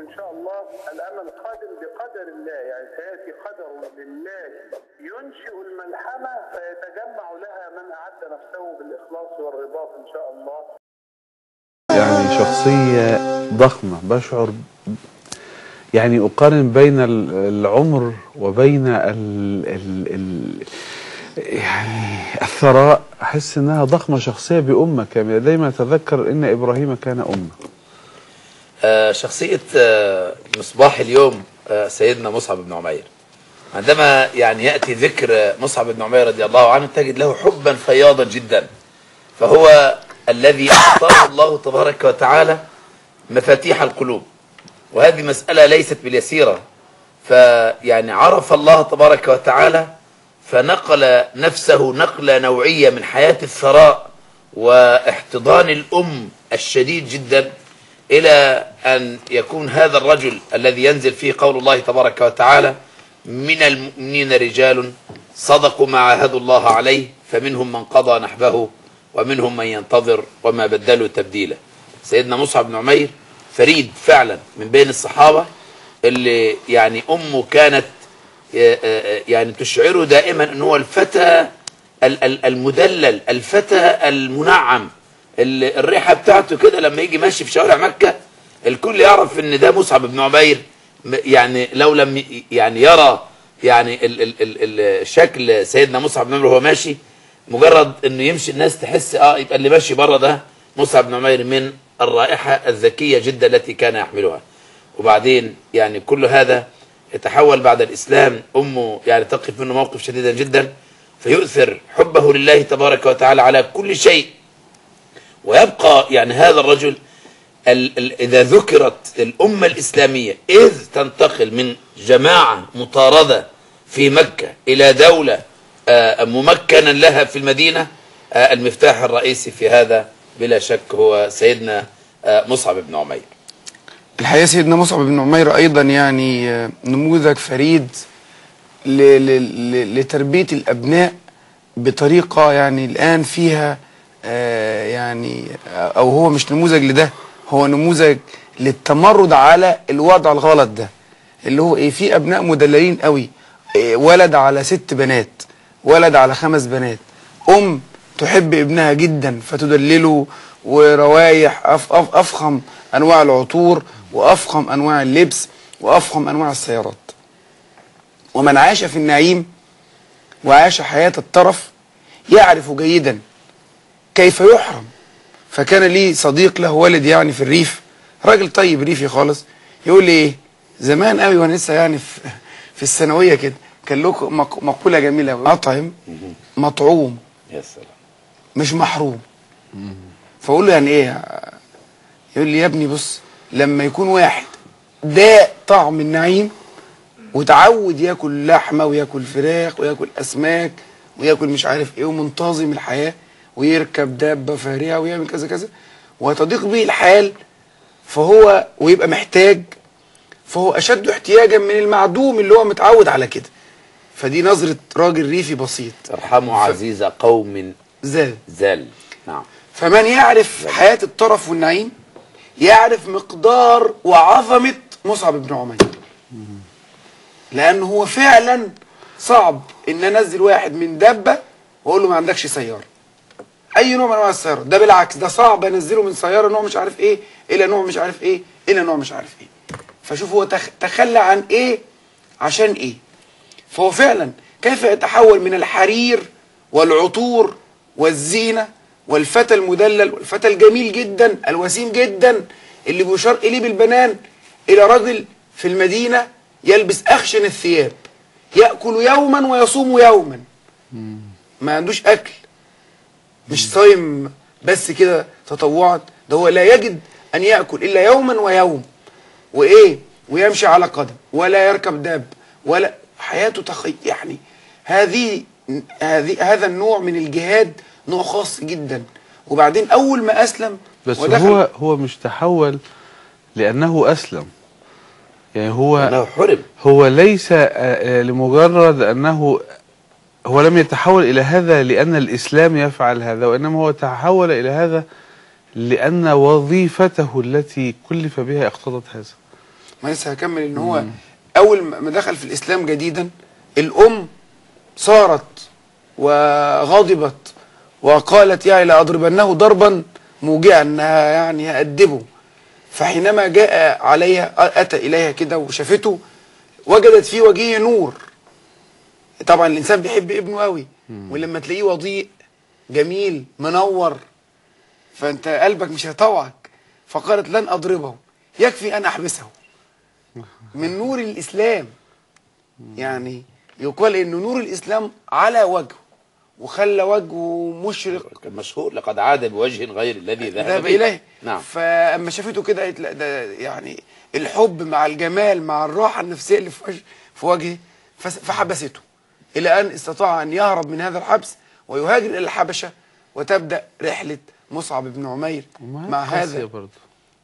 ان شاء الله الامل قادم بقدر الله يعني سياتي قدر لله ينشئ الملحمه فيتجمع لها من اعد نفسه بالاخلاص والرباط ان شاء الله يعني شخصية ضخمة بشعر يعني أقارن بين ال- العمر وبين ال ال ال يعني الثراء أحس إنها ضخمة شخصية بأمة كاملة دايما أتذكر إن إبراهيم كان أمة آه، شخصية آه، مصباح اليوم آه، سيدنا مصعب بن عمير عندما يعني يأتي ذكر آه، مصعب بن عمير رضي الله عنه تجد له حبا فياضا جدا فهو الذي أعطاه الله تبارك وتعالى مفاتيح القلوب وهذه مسألة ليست باليسيرة فيعني عرف الله تبارك وتعالى فنقل نفسه نقلة نوعية من حياة الثراء واحتضان الأم الشديد جدا إلى أن يكون هذا الرجل الذي ينزل فيه قول الله تبارك وتعالى من المؤمنين رجال صدقوا ما عاهدوا الله عليه فمنهم من قضى نحبه ومنهم من ينتظر وما بدلوا تبديلا سيدنا مصعب بن عمير فريد فعلا من بين الصحابة اللي يعني أمه كانت يعني تشعره دائما أنه هو الفتى ال- ال- المدلل الفتى المنعم ال- الريحة بتاعته كده لما يجي ماشي في شوارع مكة الكل يعرف ان ده مصعب بن عمير م- يعني لو لم ي- يعني يرى يعني ال ال ال ال شكل سيدنا مصعب بن عمير وهو ماشي مجرد انه يمشي الناس تحس اه يبقى اللي ماشي بره ده مصعب بن عمير من الرائحة الذكية جدا التي كان يحملها وبعدين يعني كل هذا يتحول بعد الإسلام أمه يعني تقف منه موقف شديدا جدا فيؤثر حبه لله تبارك وتعالى على كل شيء ويبقى يعني هذا الرجل ال ال إذا ذكرت الأمة الإسلامية إذ تنتقل من جماعة مطاردة في مكة إلى دولة آه، ممكنا لها في المدينة آه، المفتاح الرئيسي في هذا بلا شك هو سيدنا آه، مصعب بن عمير الحقيقة سيدنا مصعب بن عمير أيضا يعني آه، نموذج فريد ل- ل- ل- لتربية الأبناء بطريقة يعني الآن فيها آه، يعني أو هو مش نموذج لده هو نموذج للتمرد على الوضع الغلط ده اللي هو إيه في أبناء مدللين قوي إيه، ولد على ست بنات ولد على خمس بنات أم تحب ابنها جدا فتدلله وروايح أف أف أفخم أنواع العطور وأفخم أنواع اللبس وأفخم أنواع السيارات ومن عاش في النعيم وعاش حياة الترف يعرف جيدا كيف يحرم فكان لي صديق له والد يعني في الريف راجل طيب ريفي خالص يقول لي ايه زمان قوي وانا لسه يعني في في الثانويه كده كان له مق- مقوله جميله قوي اطعم مطعوم يا سلام مش محروم فاقول له يعني ايه يقول لي يا ابني بص لما يكون واحد داق طعم النعيم وتعود ياكل لحمه وياكل فراخ وياكل اسماك وياكل مش عارف ايه ومنتظم الحياه ويركب دابه فارهه ويعمل كذا كذا وتضيق به الحال فهو ويبقى محتاج فهو اشد احتياجا من المعدوم اللي هو متعود على كده فدي نظره راجل ريفي بسيط ارحموا عزيز قوم زاد زل نعم فمن يعرف حياة الطرف والنعيم يعرف مقدار وعظمة مصعب بن عمير لأنه هو فعلا صعب إن أنزل واحد من دبة وأقول له ما عندكش سيارة أي نوع من أنواع السيارة ده بالعكس ده صعب أنزله من سيارة نوع مش عارف إيه إلى نوع مش عارف إيه إلى نوع مش عارف إيه فشوف هو تخ... تخلى عن إيه عشان إيه فهو فعلا كيف يتحول من الحرير والعطور والزينة والفتى المدلل والفتى الجميل جدا الوسيم جدا اللي بيشار إليه بالبنان إلى رجل في المدينة يلبس أخشن الثياب يأكل يوما ويصوم يوما ما عندوش أكل مش صايم بس كده تطوعا ده هو لا يجد أن يأكل إلا يوما ويوم وإيه ويمشي على قدم ولا يركب داب ولا حياته تخي يعني هذه هذه هذا النوع من الجهاد نوع خاص جدا وبعدين أول ما أسلم بس ودخل- هو هو مش تحول لأنه أسلم يعني هو انه حرم هو ليس آه، آه، لمجرد أنه هو لم يتحول إلى هذا لأن الإسلام يفعل هذا وإنما هو تحول إلى هذا لأن وظيفته التي كلف بها اقتضت هذا ما لسه هكمل ان هو اول ما دخل في الاسلام جديدا الام صارت وغضبت وقالت يعني لاضربنه ضربا موجعا انها يعني هأدبه فحينما جاء عليها اتى اليها كده وشافته وجدت في وجهه نور طبعا الانسان بيحب ابنه قوي ولما تلاقيه وضيء جميل منور فانت قلبك مش هيطوعك فقالت لن اضربه يكفي ان احبسه من نور الاسلام يعني يقال ان نور الاسلام على وجهه وخلى وجهه مشرق كان مشهور لقد عاد بوجه غير الذي ذهب ذهب به. اليه نعم فاما شافته كده قالت لا ده يعني الحب مع الجمال مع الراحه النفسيه اللي في وجه في وجهه فس- فحبسته الى ان استطاع ان يهرب من هذا الحبس ويهاجر الى الحبشه وتبدا رحله مصعب بن عمير وما مع قاسية هذا برضه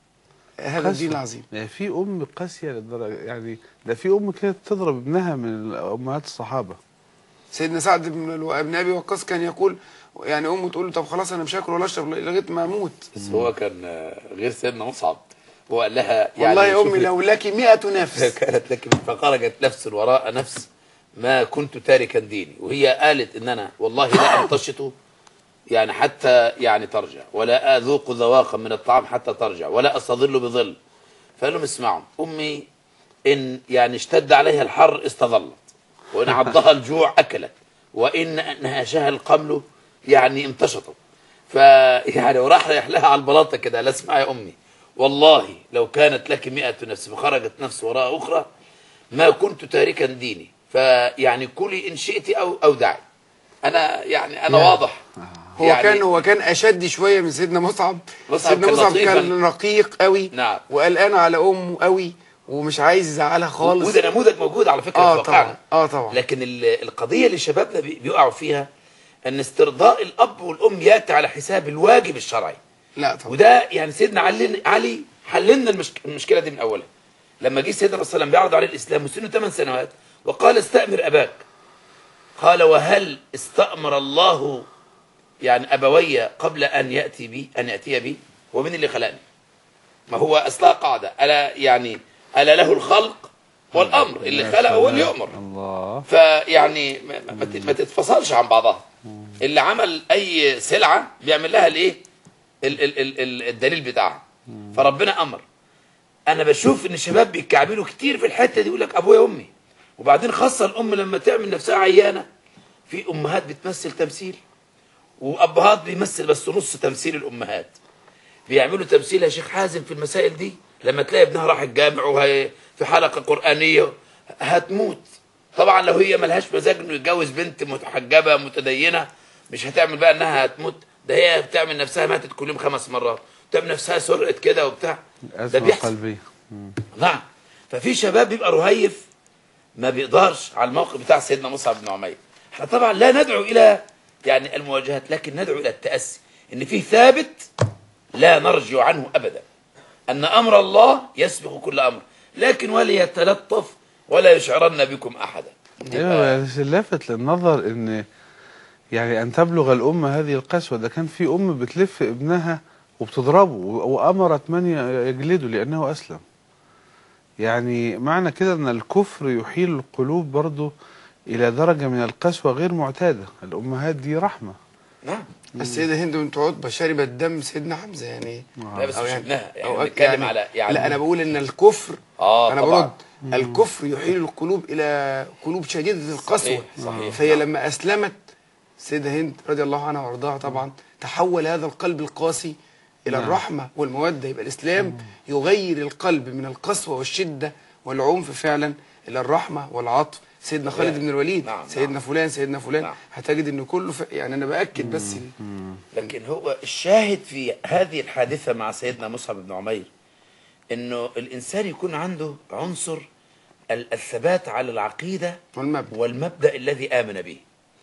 هذا قاسية. الدين العظيم يعني في ام قاسيه للدرجه يعني ده في ام كانت تضرب ابنها من امهات الصحابه سيدنا سعد بن الو- بن ابي وقاص كان يقول يعني امه تقول له طب خلاص انا مش هاكل ولا اشرب لغايه ما اموت بس هو كان آه، غير سيدنا مصعب هو قال لها يعني والله يا امي شوفي- لو لك 100 نفس كانت لك فخرجت نفس وراء نفس ما كنت تاركا ديني وهي قالت ان انا والله لا انتشط يعني حتى يعني ترجع ولا اذوق ذواقا من الطعام حتى ترجع ولا استظل بظل فقال لهم اسمعوا امي ان يعني اشتد عليها الحر استظلت وان عضها الجوع اكلت وان نهاشها القمل يعني امتشطت فيعني وراح رايح لها على البلاطه كده لا اسمع يا امي والله لو كانت لك مئة نفس فخرجت نفس وراء اخرى ما كنت تاركا ديني فيعني كلي ان شئت او او دعي انا يعني انا واضح هو يعني كان هو كان اشد شويه من سيدنا مصعب مصعب سيدنا كان مصعب لطيفاً. كان رقيق قوي نعم. وقلقان على امه قوي ومش عايز يزعلها خالص وده نموذج موجود على فكره اه في واقعنا طبعا اه طبعا لكن ال- القضيه اللي شبابنا بي- بيقعوا فيها ان استرضاء الاب والام ياتي على حساب الواجب الشرعي لا طبعا وده يعني سيدنا علي علي حللنا المشك... المشكله دي من اولها لما جه سيدنا الرسول صلى الله عليه وسلم بيعرض عليه الاسلام وسنه 8 سنوات وقال استامر اباك قال وهل استامر الله يعني ابوي قبل ان ياتي بي ان ياتي بي ومن اللي خلقني ما هو اصلها قاعده الا يعني الا له الخلق والامر اللي خلق هو اللي يؤمر الله فيعني ما, ما, ما- ما تتفصلش عن بعضها اللي عمل اي سلعه بيعمل لها الايه ال- ال- ال- ال- الدليل بتاعها فربنا امر انا بشوف ان الشباب بيتكعبلوا كتير في الحته دي يقول لك ابويا وامي وبعدين خاصه الام لما تعمل نفسها عيانه في امهات بتمثل تمثيل وابهات بيمثل بس نص تمثيل الامهات بيعملوا تمثيل يا شيخ حازم في المسائل دي لما تلاقي ابنها راح الجامع وهي في حلقه قرانيه هتموت طبعا لو هي ملهاش مزاج انه يتجوز بنت متحجبه متدينه مش هتعمل بقى انها هتموت ده هي بتعمل نفسها ماتت كل يوم خمس مرات بتعمل نفسها سرقت كده وبتاع ده أزمة بيحصل قلبية نعم ففي شباب بيبقى رهيف ما بيقدرش على الموقف بتاع سيدنا مصعب بن عمير احنا طبعا لا ندعو الى يعني المواجهات لكن ندعو الى التاسي ان في ثابت لا نرجع عنه ابدا ان امر الله يسبق كل امر لكن وليتلطف ولا يشعرن بكم احدا ايوه بس اللافت للنظر ان يعني ان تبلغ الام هذه القسوه ده كان في ام بتلف ابنها وبتضربه و- وامرت من ي- يجلده لانه اسلم يعني معنى كده ان الكفر يحيل القلوب برضه الى درجه من القسوه غير معتاده الامهات دي رحمه نعم السيده هند بنت عتبه شربت دم سيدنا حمزه يعني لا بس أو مش يعني- ابنها أو يعني بنتكلم على يعني لا انا بقول ان الكفر آه انا طبعاً. برد الكفر يحيل القلوب الى قلوب شديده القسوه صحيح، صحيح. فهي نعم. لما اسلمت سيده هند رضي الله عنها وارضاها طبعا تحول هذا القلب القاسي الى الرحمه والموده يبقى الاسلام يغير القلب من القسوه والشده والعنف فعلا الى الرحمه والعطف سيدنا خالد بن الوليد نعم، سيدنا نعم. فلان سيدنا فلان نعم. هتجد ان كله ف... يعني انا باكد بس ال- لكن هو الشاهد في هذه الحادثة مع سيدنا مصعب بن عمير انه الانسان يكون عنده عنصر ال- الثبات على العقيدة والمبدأ. والمبدأ الذي آمن به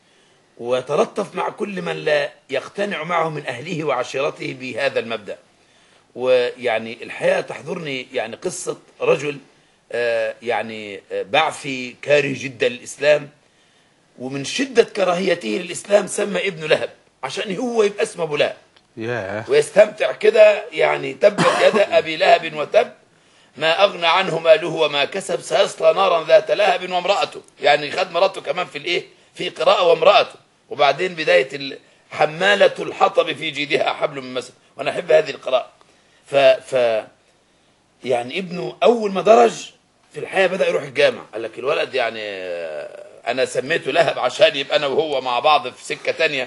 ويتلطف مع كل من لا يقتنع معه من أهله وعشيرته بهذا المبدأ ويعني الحقيقة تحضرني يعني قصة رجل آه، يعني آه، بعثي كاره جدا للإسلام ومن شدة كراهيته للإسلام سمى ابنه لهب عشان هو يبقى اسمه أبو لهب ياه ويستمتع كده يعني تبت يد ابي لهب وتب ما أغنى عنه ماله وما كسب سيصلى نارا ذات لهب وامرأته يعني خد مراته كمان في الإيه في قراءة وامرأته وبعدين بداية ال- حمالة الحطب في جيدها حبل من مسد وأنا أحب هذه القراءة ف, ف يعني ابنه أول ما درج في الحياة بدأ يروح الجامع قال لك الولد يعني آه، أنا سميته لهب عشان يبقى أنا وهو مع بعض في سكة تانية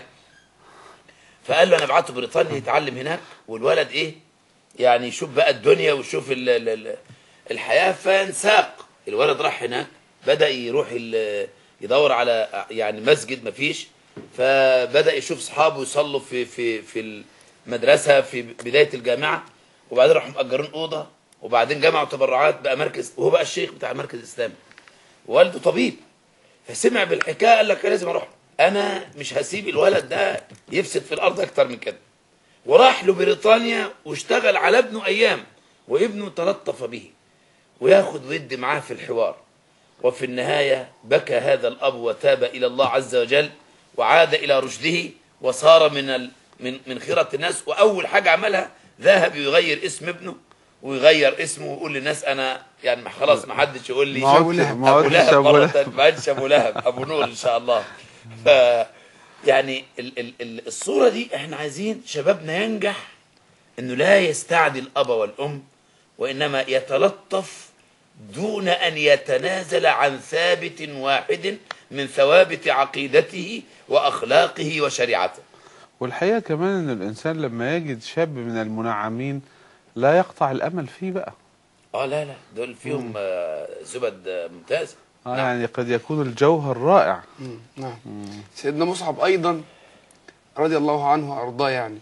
فقال له انا ابعته بريطانيا يتعلم هناك والولد ايه يعني يشوف بقى الدنيا ويشوف ال ال ال الحياه فانساق الولد راح هناك بدا يروح ال- يدور على يعني مسجد مفيش فبدا يشوف اصحابه يصلوا في في في المدرسه في بدايه الجامعه وبعدين راحوا مأجرين اوضه وبعدين جمعوا تبرعات بقى مركز وهو بقى الشيخ بتاع المركز الاسلامي والده طبيب فسمع بالحكايه قال لك لازم اروح له. انا مش هسيب الولد ده يفسد في الارض اكتر من كده وراح له بريطانيا واشتغل على ابنه ايام وابنه تلطف به وياخد ود معاه في الحوار وفي النهايه بكى هذا الاب وتاب الى الله عز وجل وعاد الى رشده وصار من ال... من من خيره الناس واول حاجه عملها ذهب يغير اسم ابنه ويغير اسمه ويقول للناس انا يعني ما- خلاص ما حدش يقول لي ما عدتش- أبو لهب ما ابو عدتش لهب أبو مرة لهب. تانية، ما عادش ابو لهب ابو نور ان شاء الله ف يعني ال ال ال الصوره دي احنا عايزين شبابنا ينجح انه لا يستعدي الاب والام وانما يتلطف دون ان يتنازل عن ثابت واحد من ثوابت عقيدته واخلاقه وشريعته والحقيقة كمان ان الانسان لما يجد شاب من المنعمين لا يقطع الامل فيه بقى اه لا لا دول فيهم آه، زبد آه، ممتاز آه نعم. يعني قد يكون الجوهر رائع مم. نعم سيدنا مصعب ايضا رضي الله عنه وارضاه يعني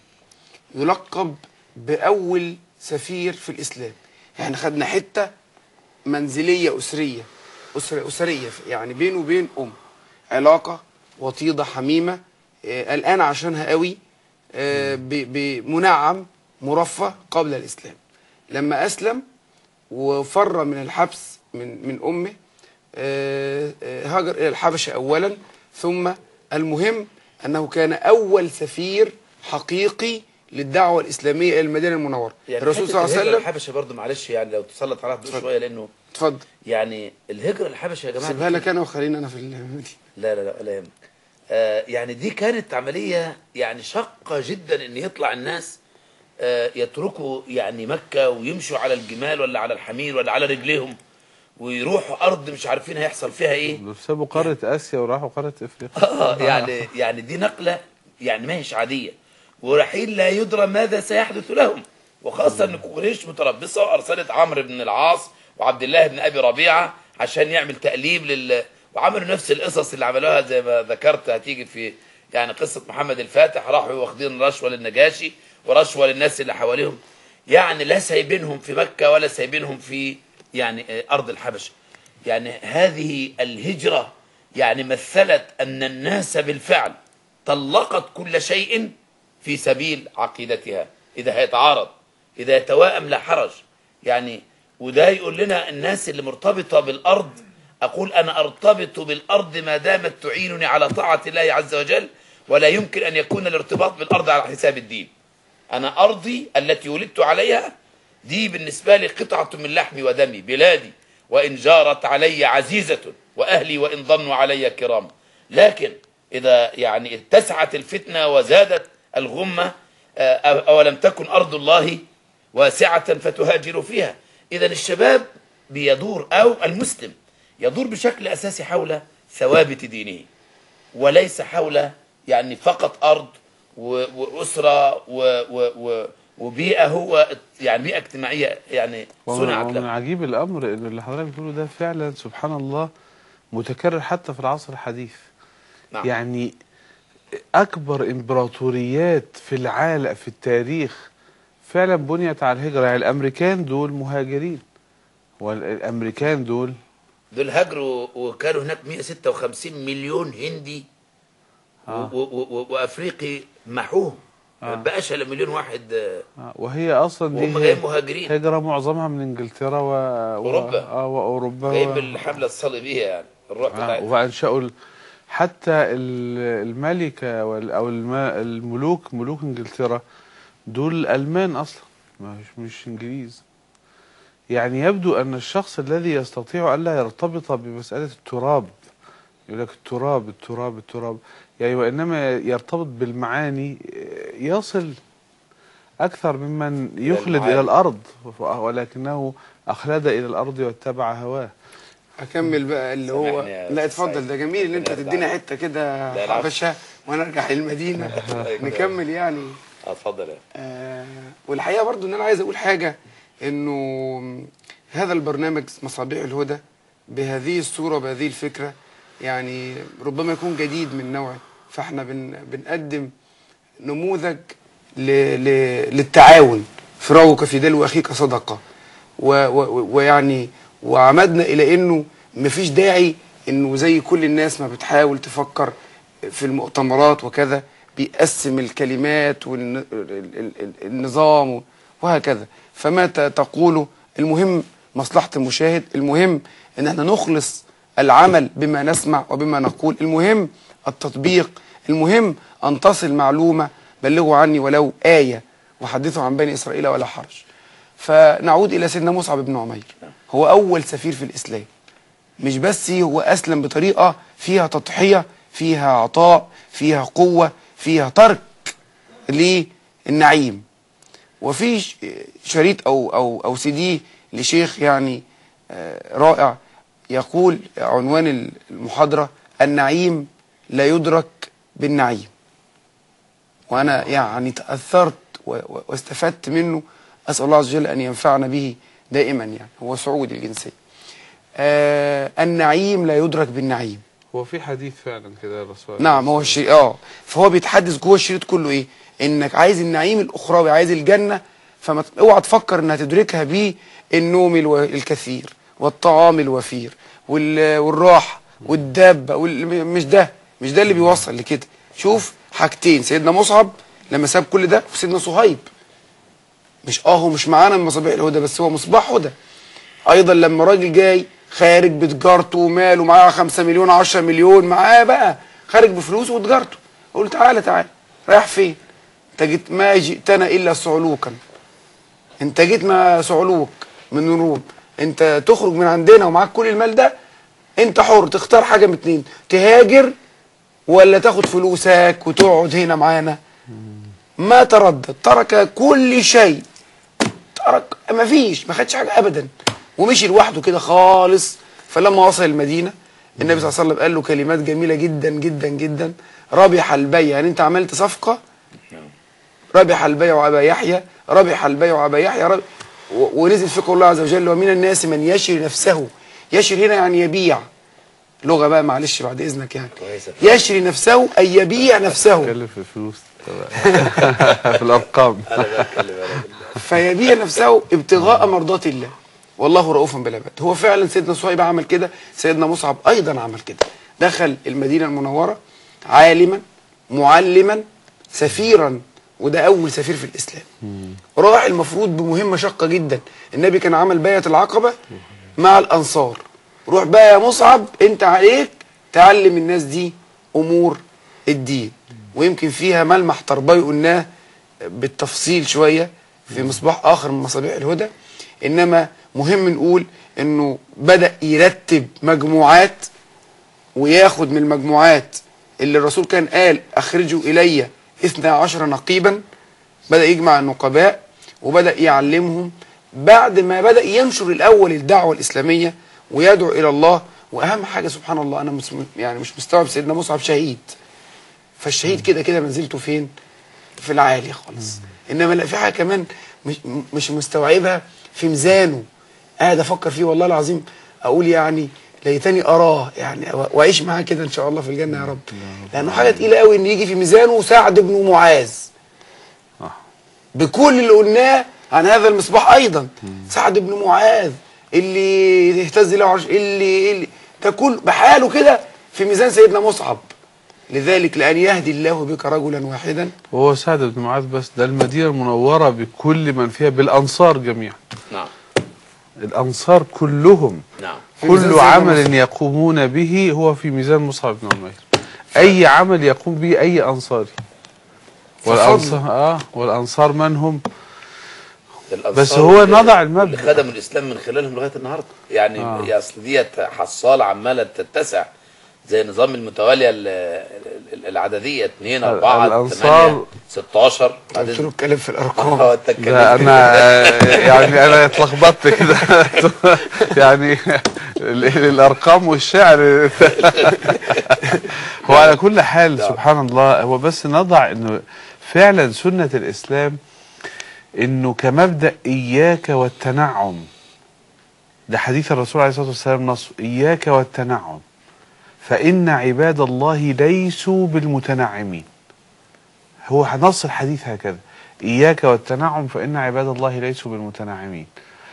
يلقب باول سفير في الاسلام احنا خدنا حته منزليه اسريه اسره اسريه يعني بينه وبين ام علاقه وطيده حميمه آه، قلقان عشانها قوي آه، ب- بمنعم مرفه قبل الاسلام لما اسلم وفر من الحبس من من امه آه، آه، هاجر الى الحبشه اولا ثم المهم انه كان اول سفير حقيقي للدعوه الاسلاميه الى المدينه المنوره يعني الرسول صلى الله عليه وسلم الحبشه برضه معلش يعني لو تسلط عليها اتفضل. شويه لانه اتفضل يعني الهجره الحبشه يا جماعه سيبها دي لك انا وخلينا انا في المدينه لا لا لا ولا يهمك آه يعني دي كانت عملية يعني شاقة جدا ان يطلع الناس آه يتركوا يعني مكة ويمشوا على الجمال ولا على الحمير ولا على رجليهم ويروحوا ارض مش عارفين هيحصل فيها ايه دول سابوا قارة اسيا وراحوا قارة افريقيا آه يعني يعني دي نقلة يعني ما هيش عادية ورحيل لا يدرى ماذا سيحدث لهم وخاصة ان قريش متربصة وارسلت عمرو بن العاص وعبد الله بن ابي ربيعة عشان يعمل تأليب لل وعملوا نفس القصص اللي عملوها زي ما ذكرت هتيجي في يعني قصة محمد الفاتح راحوا واخدين رشوة للنجاشي ورشوة للناس اللي حواليهم يعني لا سايبينهم في مكة ولا سايبينهم في يعني آه، أرض الحبشة يعني هذه الهجرة يعني مثلت أن الناس بالفعل طلقت كل شيء في سبيل عقيدتها إذا هيتعارض إذا يتوائم لا حرج يعني وده يقول لنا الناس اللي مرتبطة بالأرض أقول أنا أرتبط بالأرض ما دامت تعينني على طاعة الله عز وجل ولا يمكن أن يكون الارتباط بالأرض على حساب الدين أنا أرضي التي ولدت عليها دي بالنسبة لي قطعة من لحمي ودمي بلادي وإن جارت علي عزيزة وأهلي وإن ظنوا علي كرام لكن إذا يعني اتسعت الفتنة وزادت الغمة آه، أولم تكن أرض الله واسعة فتهاجروا فيها إذا الشباب بيدور أو المسلم يدور بشكل أساسي حول ثوابت دينه وليس حول يعني فقط أرض و- وأسرة و و و وبيئة هو يعني بيئة اجتماعية يعني ومن, صنعت ومن له عجيب الامر ان اللي حضرتك بتقوله ده فعلا سبحان الله متكرر حتى في العصر الحديث نعم. يعني اكبر امبراطوريات في العالم في التاريخ فعلا بنيت على الهجره يعني الامريكان دول مهاجرين والامريكان دول دول هاجروا وكانوا هناك 156 مليون هندي آه. و و و وافريقي محوهم ما آه. بقاش الا مليون واحد آه، آه، وهي اصلا وهم دي جايين مهاجرين هجره معظمها من انجلترا و... و... أوروبا. آه واوروبا جايين و... بالحمله الصليبيه يعني الروح آه بتاعتهم وانشأوا ال- حتى ال- الملكه وال... او الم... الملوك ملوك انجلترا دول المان اصلا مش مش انجليز يعني يبدو أن الشخص الذي يستطيع ألا يرتبط بمسألة التراب يقول لك التراب التراب التراب يعني وإنما يرتبط بالمعاني يصل أكثر ممن يخلد المعاني. إلى الأرض ولكنه أخلد إلى الأرض واتبع هواه اكمل بقى اللي هو سامحني يا لا أستاذ اتفضل ده جميل ان انت ربنا تدينا يرضى حته كده لا، العفو. حبشه وانا ارجع للمدينه نكمل يعني اتفضل يا آه والحقيقه برضو ان انا عايز اقول حاجه انه هذا البرنامج مصابيح الهدى بهذه الصوره بهذه الفكره يعني ربما يكون جديد من نوعه فاحنا بن بنقدم نموذج ل ل للتعاون فراوك في دلو اخيك صدقه و- و- ويعني وعمدنا الى انه مفيش داعي انه زي كل الناس ما بتحاول تفكر في المؤتمرات وكذا بيقسم الكلمات والنظام وهكذا فما ت- تقوله المهم مصلحة المشاهد المهم ان احنا نخلص العمل بما نسمع وبما نقول المهم التطبيق المهم ان تصل معلومة بلغوا عني ولو آية وحدثوا عن بني إسرائيل ولا حرج فنعود إلى سيدنا مصعب بن عمير هو أول سفير في الإسلام مش بس هو أسلم بطريقة فيها تضحية فيها عطاء فيها قوة فيها ترك للنعيم وفي ش- شريط أو أو أو سي دي لشيخ يعني آه، رائع يقول عنوان المحاضرة النعيم لا يدرك بالنعيم وأنا يعني تأثرت و- و- واستفدت منه أسأل الله عز وجل أن ينفعنا به دائما يعني هو سعودي الجنسية آه النعيم لا يدرك بالنعيم هو في حديث فعلا كده الرسول نعم هو الشيء اه فهو بيتحدث جوه الشريط كله ايه انك عايز النعيم الاخروي عايز الجنه فما ت- اوعى تفكر انها تدركها بالنوم الو- الكثير والطعام الوفير وال- والراحه والدابه وال... مش ده مش ده اللي بيوصل لكده شوف حاجتين سيدنا مصعب لما ساب كل ده وسيدنا صهيب مش اه هو مش معانا من مصابيح الهدى بس هو مصباح هدى ايضا لما راجل جاي خارج بتجارته وماله معاه 5 مليون 10 مليون معاه بقى خارج بفلوسه وتجارته قلت تعالى تعالى رايح فين انت جيت ما جئتنا الا صعلوكا انت جيت ما صعلوك من الروم انت تخرج من عندنا ومعاك كل المال ده انت حر تختار حاجه من اتنين تهاجر ولا تاخد فلوسك وتقعد هنا معانا ما تردد ترك كل شيء ترك ما فيش ما خدش حاجه ابدا ومشي لوحده كده خالص فلما وصل المدينه النبي صلى الله عليه وسلم قال له كلمات جميله جدا جدا جدا ربح البيع يعني انت عملت صفقه ربح البيع ابا يحيى ربح البيع ابا يحيى رب... و- ونزل في قول الله عز وجل ومن الناس من يشري نفسه يشري هنا يعني يبيع لغه بقى معلش بعد اذنك يعني كويسة. يشري نفسه اي يبيع نفسه اتكلم في الفلوس في الارقام انا بتكلم انا بالله فيبيع نفسه ابتغاء مرضات الله والله رؤوف بالعباد هو فعلا سيدنا صهيب عمل كده سيدنا مصعب ايضا عمل كده دخل المدينه المنوره عالما معلما سفيرا وده اول سفير في الاسلام راح المفروض بمهمه شاقه جدا النبي كان عمل بيعه العقبه مع الانصار روح بقى يا مصعب انت عليك تعلم الناس دي امور الدين ويمكن فيها ملمح تربوي قلناه بالتفصيل شويه في مصباح اخر من مصابيح الهدى انما مهم نقول انه بدا يرتب مجموعات وياخد من المجموعات اللي الرسول كان قال اخرجوا الي اثنا عشر نقيبا بدا يجمع النقباء وبدا يعلمهم بعد ما بدا ينشر الاول الدعوه الاسلاميه ويدعو الى الله واهم حاجه سبحان الله انا مس- يعني مش مستوعب سيدنا مصعب شهيد فالشهيد كده كده منزلته فين في العالي خالص انما لا في حاجه كمان مش, مش مستوعبها في ميزانه قاعد افكر فيه والله العظيم اقول يعني ليتني اراه يعني و- واعيش معاه كده ان شاء الله في الجنه يا رب لانه حاجه تقيله قوي ان يجي في ميزانه سعد بن معاذ آه. بكل اللي قلناه عن هذا المصباح ايضا سعد بن معاذ اللي اهتز له عرش اللي اللي ده كل بحاله كده في ميزان سيدنا مصعب لذلك لان يهدي الله بك رجلا واحدا وهو سعد بن معاذ بس ده المدينة المنورة بكل من فيها بالأنصار جميعا نعم الأنصار كلهم نعم في ميزان كل سيدنا عمل مصعب. يقومون به هو في ميزان مصعب بن عمير أي عمل يقوم به أي أنصاري والأنصار آه والأنصار من هم الأنصار بس هو اللي- نضع اللي المبدأ خدموا الاسلام من خلالهم لغايه النهارده يعني آه. يا اصل ديت حصاله عماله تتسع زي نظام المتواليه ال- ال- العدديه 2 4 الأنصار- 8 16 قلت له اتكلم في الارقام اه انت ده اتكلمت انا آه، يعني انا اتلخبطت كده يعني ال- الارقام والشعر هو على كل حال سبحان الله هو بس نضع انه فعلا سنة الاسلام انه كمبدأ اياك والتنعم ده حديث الرسول عليه الصلاة والسلام نص اياك والتنعم فان عباد الله ليسوا بالمتنعمين هو نص الحديث هكذا إياك والتنعم فإن عباد الله ليسوا بالمتنعمين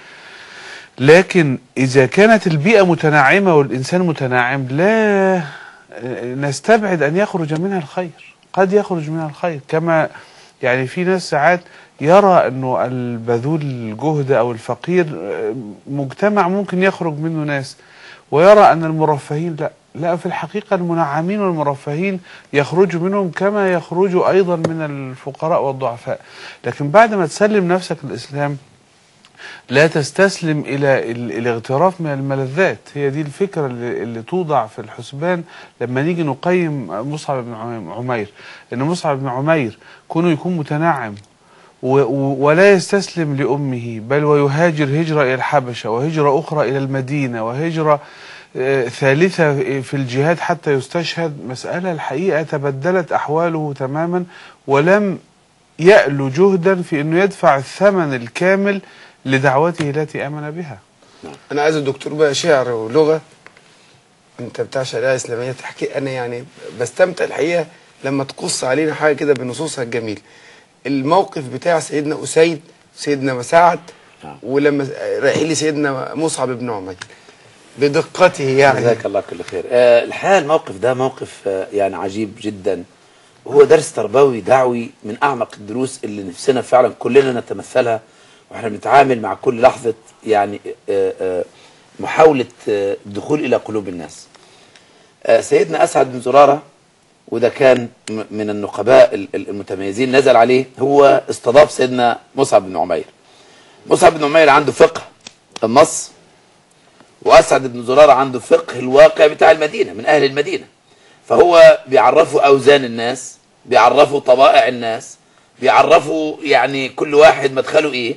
لكن إذا كانت البيئة متنعمة والإنسان متنعم لا نستبعد أن يخرج منها الخير قد يخرج منها الخير كما يعني في ناس ساعات يرى أنه البذول الجهد أو الفقير مجتمع ممكن يخرج منه ناس ويرى أن المرفهين لا لا في الحقيقة المنعمين والمرفهين يخرجوا منهم كما يخرجوا أيضا من الفقراء والضعفاء لكن بعد ما تسلم نفسك الإسلام لا تستسلم إلى ال- الاغتراف من الملذات هي دي الفكرة اللي, اللي توضع في الحسبان لما نيجي نقيم مصعب بن عم- عمير إن مصعب بن عمير كونه يكون متنعم و- و- ولا يستسلم لأمه بل ويهاجر هجرة إلى الحبشة وهجرة أخرى إلى المدينة وهجرة آه، ثالثة في الجهاد حتى يستشهد مسألة الحقيقة تبدلت أحواله تماما ولم يألو جهدا في أنه يدفع الثمن الكامل لدعوته التي آمن بها انا عايز الدكتور بقى شعر ولغه انت بتاع شريعه اسلاميه تحكي انا يعني بستمتع الحقيقه لما تقص علينا حاجه كده بنصوصها الجميله الموقف بتاع سيدنا اسيد سيدنا مساعد نعم. ولما رايحين لي سيدنا مصعب بن عمير بدقته يعني جزاك الله كل خير آه الحقيقه الموقف ده موقف آه يعني عجيب جدا هو درس تربوي دعوي من اعمق الدروس اللي نفسنا فعلا كلنا نتمثلها واحنا بنتعامل مع كل لحظه يعني آه آه محاوله آه الدخول الى قلوب الناس آه سيدنا اسعد بن زراره وده كان م- من النقباء ال- ال- المتميزين نزل عليه هو استضاف سيدنا مصعب بن عمير مصعب بن عمير عنده فقه النص واسعد بن زرارة عنده فقه الواقع بتاع المدينة من اهل المدينة فهو بيعرفوا اوزان الناس بيعرفوا طبائع الناس بيعرفوا يعني كل واحد مدخله ايه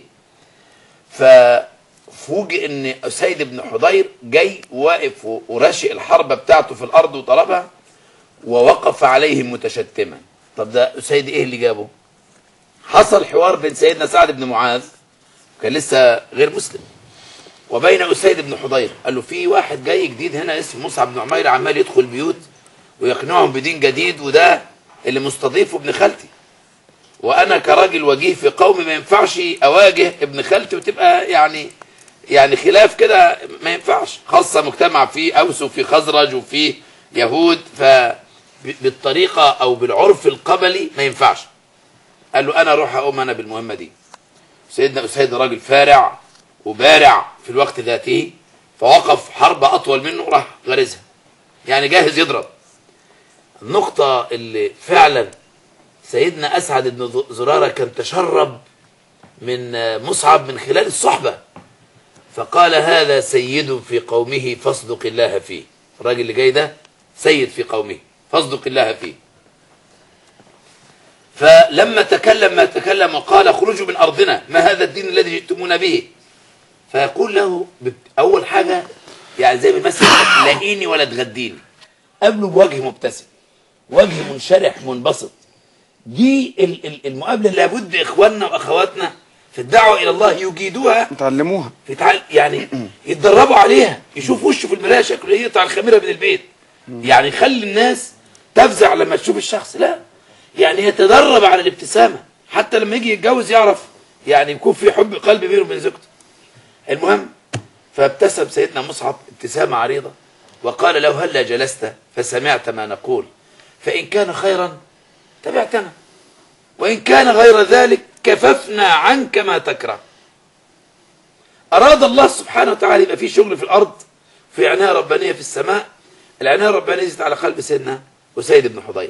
ففوجئ ان اسيد بن حضير جاي واقف و- وراشق الحربة بتاعته في الارض وضربها ووقف عليهم متشتما طب ده اسيد ايه اللي جابه حصل حوار بين سيدنا سعد بن معاذ كان لسه غير مسلم وبين اسيد بن حضير قال له في واحد جاي جديد هنا اسمه مصعب بن عمير عمال يدخل بيوت ويقنعهم بدين جديد وده اللي مستضيفه ابن خالتي وانا كراجل وجيه في قومي ما ينفعش اواجه ابن خالتي وتبقى يعني يعني خلاف كده ما ينفعش خاصه مجتمع فيه اوس وفيه خزرج وفيه يهود ف بالطريقه او بالعرف القبلي ما ينفعش قال له انا اروح اقوم انا بالمهمه دي سيدنا أسيد راجل فارع وبارع في الوقت ذاته فوقف حربة أطول منه راح غرزها يعني جاهز يضرب النقطة اللي فعلا سيدنا أسعد بن ذ- زرارة كان تشرب من آه، مصعب من خلال الصحبة فقال هذا سيد في قومه فاصدق الله فيه الراجل اللي جاي ده سيد في قومه فاصدق الله فيه فلما تكلم ما تكلم وقال اخرجوا من ارضنا ما هذا الدين الذي جئتمونا به فيقول له ب- اول حاجه يعني زي ما المثل لاقيني ولا تغديني قابله بوجه مبتسم وجه منشرح منبسط دي ال- ال- المقابله اللي لابد اخواننا واخواتنا في الدعوه الى الله يجيدوها تعلموها في تعال يعني يتدربوا عليها يشوف وشه في المرايه شكله ايه يقطع الخميره من البيت يعني يخلي الناس تفزع لما تشوف الشخص لا يعني يتدرب على الابتسامه حتى لما يجي يتجوز يعرف يعني يكون في حب قلب بينه وبين زوجته المهم فابتسم سيدنا مصعب ابتسامه عريضه وقال له هلا جلست فسمعت ما نقول فان كان خيرا تبعتنا وان كان غير ذلك كففنا عنك ما تكره أراد الله سبحانه وتعالى يبقى في شغل في الأرض في عناية ربانية في السماء العناية الربانية نزلت على قلب سيدنا وسيد بن حضير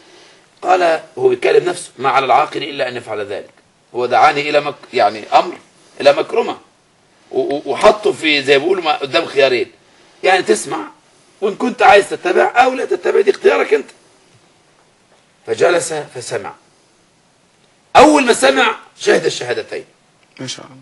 قال وهو بيتكلم نفسه ما على العاقل إلا أن يفعل ذلك هو دعاني إلى مك يعني أمر الى مكرمه و- و- وحطه في زي ما بيقولوا ما- قدام خيارين يعني تسمع وان كنت عايز تتبع او لا تتبع دي اختيارك انت فجلس فسمع اول ما سمع شهد الشهادتين ما شاء الله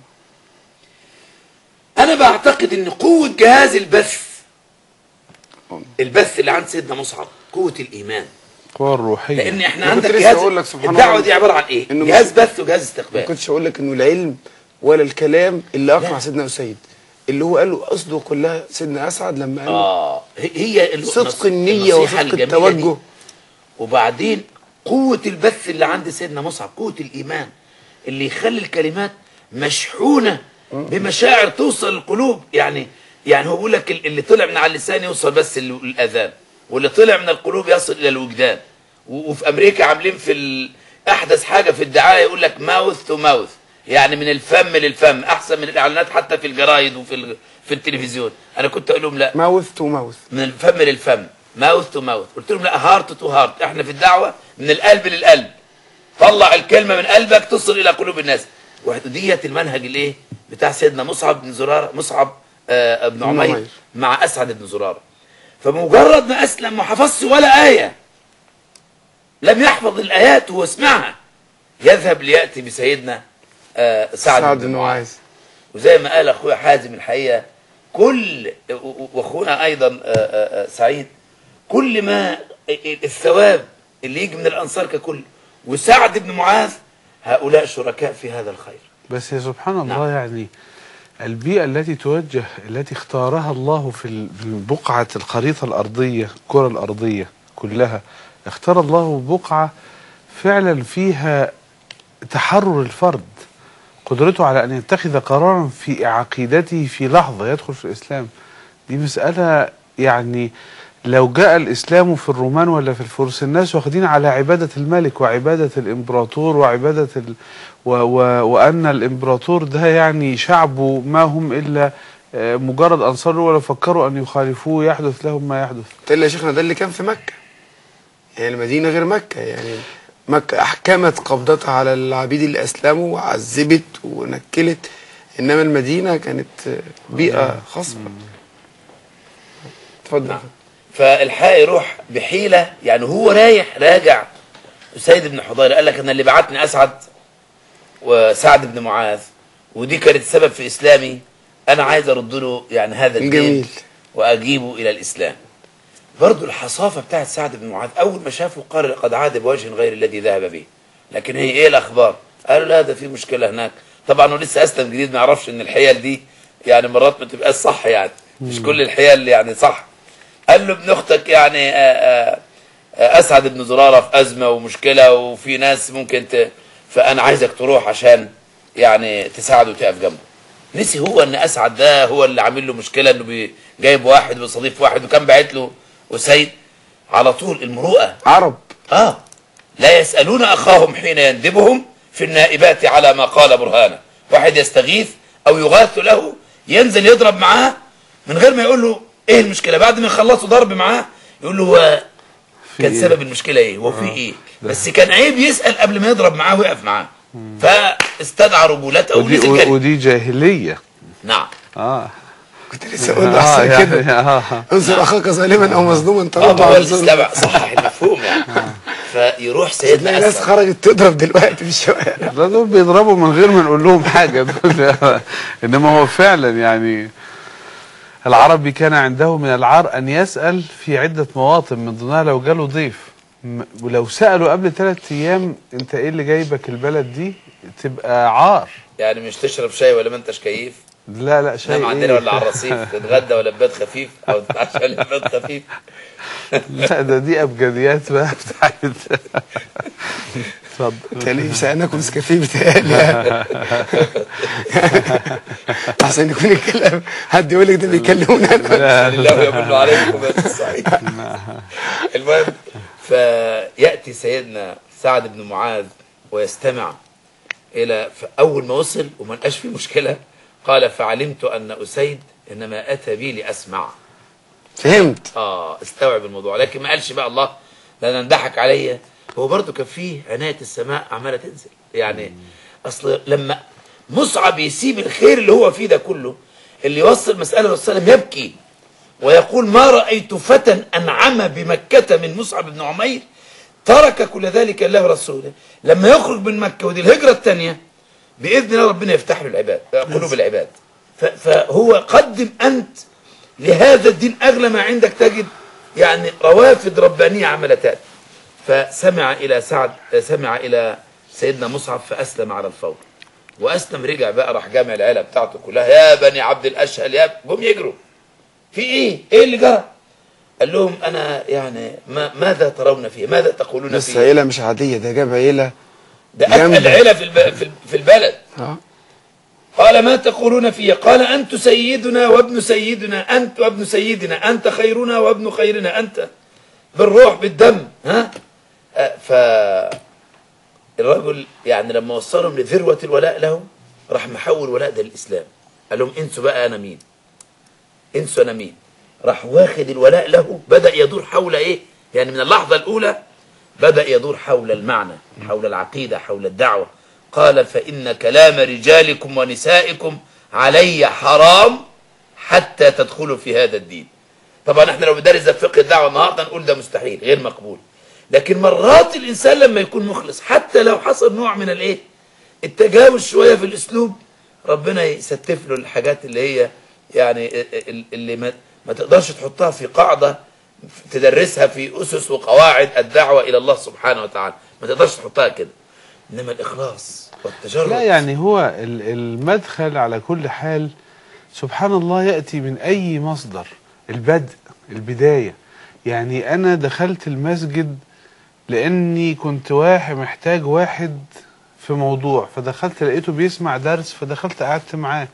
انا بعتقد ان قوه جهاز البث البث اللي عند سيدنا مصعب قوه الايمان القوى الروحية لان احنا أنا كنت عندك لسه جهاز أقول لك سبحان الدعوه الله دي عباره عن ايه إنه جهاز مش- بث وجهاز ما استقبال كنتش اقول لك انه العلم ولا الكلام اللي اقنع لا. سيدنا اسيد اللي هو قاله قصده كلها سيدنا اسعد لما قال اه هي- هي ال- صدق النص- النية النصيحة وصدق الجميلة دي. التوجه وبعدين قوة البث اللي عند سيدنا مصعب قوة الإيمان اللي يخلي الكلمات مشحونة بمشاعر توصل القلوب يعني يعني هو بيقول لك ال- اللي طلع من على اللسان يوصل بس لل- للأذان واللي طلع من القلوب يصل إلى الوجدان و- وفي أمريكا عاملين في ال- أحدث حاجة في الدعاية يقول لك ماوث تو ماوث يعني من الفم للفم أحسن من الإعلانات حتى في الجرايد وفي ال- في التلفزيون أنا كنت أقول لهم لا ماوث تو ماوث من الفم للفم ماوث تو ماوث قلت لهم لا هارت تو هارت احنا في الدعوه من القلب للقلب طلع الكلمه من قلبك تصل الى قلوب الناس وديت المنهج الايه بتاع سيدنا مصعب بن زراره مصعب آه بن عمير عمير. مع اسعد بن زراره فمجرد ما اسلم ما حفظش ولا ايه لم يحفظ الايات وهو سمعها يذهب لياتي بسيدنا آه سعد, سعد بن بن معاذ معاذ وزي ما قال اخويا حازم الحقيقه كل واخونا ايضا آه، آه، آه، سعيد كل ما الثواب اللي يجي من الانصار ككل وسعد بن معاذ هؤلاء شركاء في هذا الخير بس يا سبحان الله نعم. يعني البيئة التي توجه التي اختارها الله في ال- في البقعة الخريطة الأرضية الكرة الأرضية كلها اختار الله بقعة فعلا فيها تحرر الفرد قدرته على أن يتخذ قرارا في عقيدته في لحظة يدخل في الإسلام دي مسألة يعني لو جاء الإسلام في الرومان ولا في الفرس الناس واخدين على عبادة الملك وعبادة الإمبراطور وعبادة ال... و... و... وأن الإمبراطور ده يعني شعبه ما هم إلا آه، مجرد أنصار ولو فكروا أن يخالفوه يحدث لهم ما يحدث قلت يا شيخنا ده اللي كان في مكة يعني المدينة غير مكة يعني مكة أحكمت قبضتها على العبيد اللي أسلموا وعذبت ونكلت إنما المدينة كانت بيئة خصبة اتفضل نعم. فالحق يروح بحيلة يعني هو رايح راجع سيد بن حضير قال لك انا اللي بعتني اسعد وسعد بن معاذ ودي كانت سبب في اسلامي انا عايز ارد له يعني هذا الدين جميل. واجيبه الى الاسلام برضو الحصافة بتاعت سعد بن معاذ اول ما شافه قال لقد عاد بوجه غير الذي ذهب به لكن هي ايه الاخبار قالوا لا ده في مشكلة هناك طبعا هو لسه اسلم جديد ما يعرفش ان الحيل دي يعني مرات ما تبقاش صح يعني مش كل الحيل يعني صح قال له ابن اختك يعني آآ آآ آآ اسعد بن زراره في ازمه ومشكله وفي ناس ممكن ت... فانا عايزك تروح عشان يعني تساعده وتقف جنبه نسي هو ان اسعد ده هو اللي عامل له مشكله انه بي- جايب واحد وصديق واحد وكان باعت له وسيد على طول المروءه عرب اه لا يسالون اخاهم حين يندبهم في النائبات على ما قال برهانه واحد يستغيث او يغاث له ينزل يضرب معاه من غير ما يقول له ايه المشكله بعد ما يخلصوا ضرب معاه يقول له هو في كان إيه؟ سبب المشكله ايه هو في ايه بس كان عيب يسال قبل ما يضرب معاه ويقف معاه فاستدعى رجولته ودي, ونزل جري. ودي جاهلية نعم آه كنت لسه أقول له آه أحسن يعني كده آه انصر أخاك ظالما أو مظلوما اه ترد هو على الظلم الاسلام صحح المفهوم يعني فيروح تلاقي سيدنا ناس اسعد خرجت تضرب دلوقتي في الشوارع لا دول بيضربوا من غير ما نقول لهم حاجة دول إنما هو فعلا يعني العربي كان عنده من العار أن يسأل في عدة مواطن من ضمنها لو جاله ضيف م- ولو سألوا قبل ثلاثة أيام أنت إيه اللي جايبك البلد دي تبقى عار يعني مش تشرب شاي ولا ما انتش كيف لا لا شيء تنام إيه؟ عندنا ولا على الرصيف تتغدى ولا بيت خفيف او تتعشى ولا بيت خفيف لا ده دي أبجديات بقى بتاعت اتفضل تلاقيه مش هناكل نسكافيه بتهيألي يعني. عشان يكون الكلام حد يقول لك ده بيكلمونا أنا. لله يمن عليكم يا الصعيد المهم فياتي سيدنا سعد بن معاذ ويستمع الى اول ما وصل وما لقاش فيه مشكله قال فعلمت ان اسيد انما اتى بي لاسمع فهمت اه استوعب الموضوع لكن ما قالش بقى الله ده انا انضحك عليا هو برضه كان فيه عنايه السماء عماله تنزل يعني اصل لما مصعب يسيب الخير اللي هو فيه ده كله اللي يوصل مسألة الرسول صلى الله عليه وسلم يبكي ويقول ما رأيت فتى أنعم بمكة من مصعب بن عمير ترك كل ذلك الله ورسوله لما يخرج من مكة ودي الهجرة الثانية بإذن الله ربنا يفتح له العباد قلوب العباد ف- فهو قدم أنت لهذا الدين أغلى ما عندك تجد يعني روافد ربانية عملتات فسمع إلى سعد سمع إلى سيدنا مصعب فأسلم على الفور وأسلم رجع بقى راح جامع العيلة بتاعته كلها يا بني عبد الأشهل يا جم يجروا في إيه؟ إيه اللي جرى؟ قال لهم أنا يعني ما ماذا ترون فيه؟ ماذا تقولون بس فيه؟ عيلة مش عادية ده جاب عيلة ده أتقل جامدة. عيلة في الب- في ال- في البلد اه قال ما تقولون فيه قال أنت سيدنا وابن سيدنا أنت وابن سيدنا أنت خيرنا وابن خيرنا أنت بالروح بالدم ها آه، ف الرجل يعني لما وصلهم لذروة الولاء لهم راح محول ولاء ده للإسلام قال لهم انسوا بقى أنا مين انسوا أنا مين راح واخد الولاء له بدأ يدور حول إيه يعني من اللحظة الأولى بدأ يدور حول المعنى حول العقيدة حول الدعوة قال فإن كلام رجالكم ونسائكم علي حرام حتى تدخلوا في هذا الدين طبعا احنا لو بندرس ده في فقه الدعوة النهارده نقول ده مستحيل غير مقبول لكن مرات الإنسان لما يكون مخلص حتى لو حصل نوع من الإيه التجاوز شوية في الأسلوب ربنا يستف له الحاجات اللي هي يعني اللي ما, ما تقدرش تحطها في قاعدة تدرسها في أسس وقواعد الدعوة إلى الله سبحانه وتعالى ما تقدرش تحطها كده إنما الإخلاص والتجرد لا يعني هو ال- المدخل على كل حال سبحان الله يأتي من أي مصدر البدء البداية يعني أنا دخلت المسجد لأني كنت واحد محتاج واحد في موضوع فدخلت لقيته بيسمع درس فدخلت قعدت معاه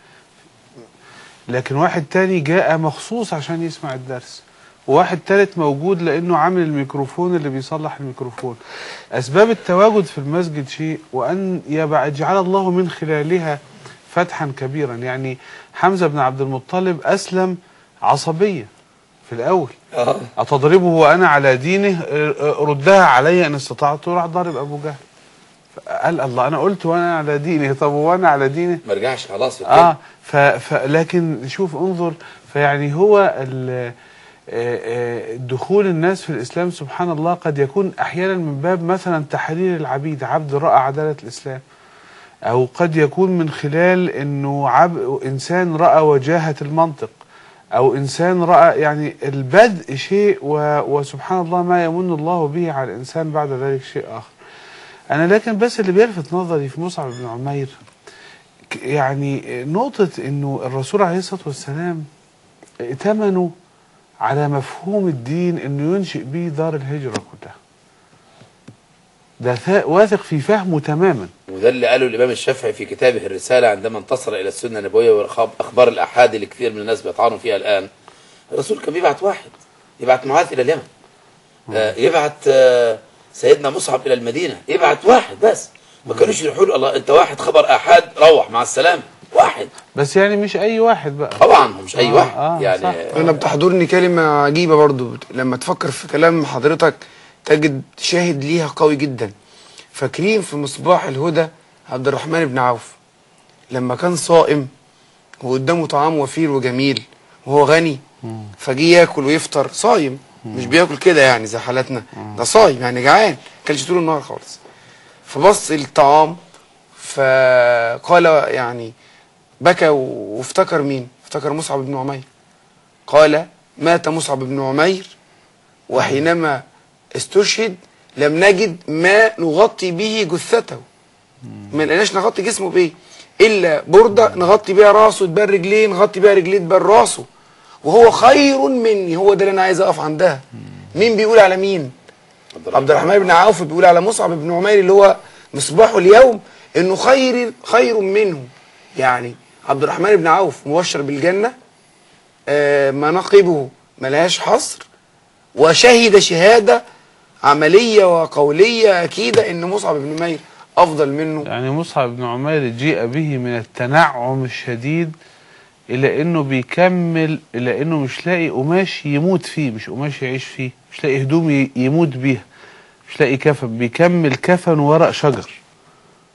لكن واحد تاني جاء مخصوص عشان يسمع الدرس وواحد تالت موجود لانه عامل الميكروفون اللي بيصلح الميكروفون اسباب التواجد في المسجد شيء وان يبع- يجعل الله من خلالها فتحا كبيرا يعني حمزه بن عبد المطلب اسلم عصبيه في الاول آه. أتضربه وأنا على دينه اه، اه، ردها علي إن استطعت راح ضارب أبو جهل قال الله أنا قلت وأنا على دينه طب وأنا على دينه ما رجعش خلاص في اه ف ف لكن شوف انظر فيعني هو ال- آه، آه، دخول الناس في الاسلام سبحان الله قد يكون احيانا من باب مثلا تحرير العبيد عبد راى عداله الاسلام او قد يكون من خلال انه عب انسان راى وجاهه المنطق او انسان راى يعني البدء شيء و وسبحان الله ما يمن الله به على الانسان بعد ذلك شيء اخر انا لكن بس اللي بيلفت نظري في مصعب بن عمير ك- يعني نقطة انه الرسول عليه الصلاة والسلام ائتمنوا على مفهوم الدين انه ينشئ به دار الهجرة كلها ده ثا- واثق في فهمه تماما وده اللي قاله الإمام الشافعي في كتابه الرسالة عندما انتصر إلى السنة النبوية وأخبار الأحاد اللي كثير من الناس بيطعنوا فيها الآن الرسول كان بيبعت واحد يبعت معاذ إلى اليمن آه يبعت آه سيدنا مصعب إلى المدينة يبعت واحد بس ما كانوش يروحوا له الله أنت واحد خبر أحاد روح مع السلامة واحد بس يعني مش اي واحد بقى طبعا هو مش أي آه، واحد آه، يعني صح. انا بتحضرني كلمة عجيبة برضو لما تفكر في كلام حضرتك تجد شاهد ليها قوي جدا فاكرين في مصباح الهدى عبد الرحمن بن عوف لما كان صائم وقدامه طعام وفير وجميل وهو غني فجي ياكل ويفطر صايم مش بياكل كده يعني زي حالتنا ده صايم يعني جعان كانش طول النهار خالص فبص الطعام فقال يعني بكى وافتكر مين افتكر مصعب بن عمير قال مات مصعب بن عمير وحينما استشهد لم نجد ما نغطي به جثته ما لقيناش نغطي جسمه بايه الا برده نغطي بيها راسه تبان رجليه نغطي بيها رجليه تبان راسه وهو خير مني هو ده اللي انا عايز اقف عندها مين بيقول على مين عبد الرحمن بن عوف بيقول على مصعب بن عمير اللي هو مصباحه اليوم انه خير خير منه يعني عبد الرحمن بن عوف مبشر بالجنه آه مناقبه ملهاش حصر وشهد شهاده عمليه وقوليه اكيده ان مصعب بن عمير افضل منه يعني مصعب بن عمير جيء به من التنعم الشديد الى انه بيكمل الى انه مش لاقي قماش يموت فيه مش قماش يعيش فيه مش لاقي هدوم ي- يموت بيها مش لاقي كفن بيكمل كفن ورق شجر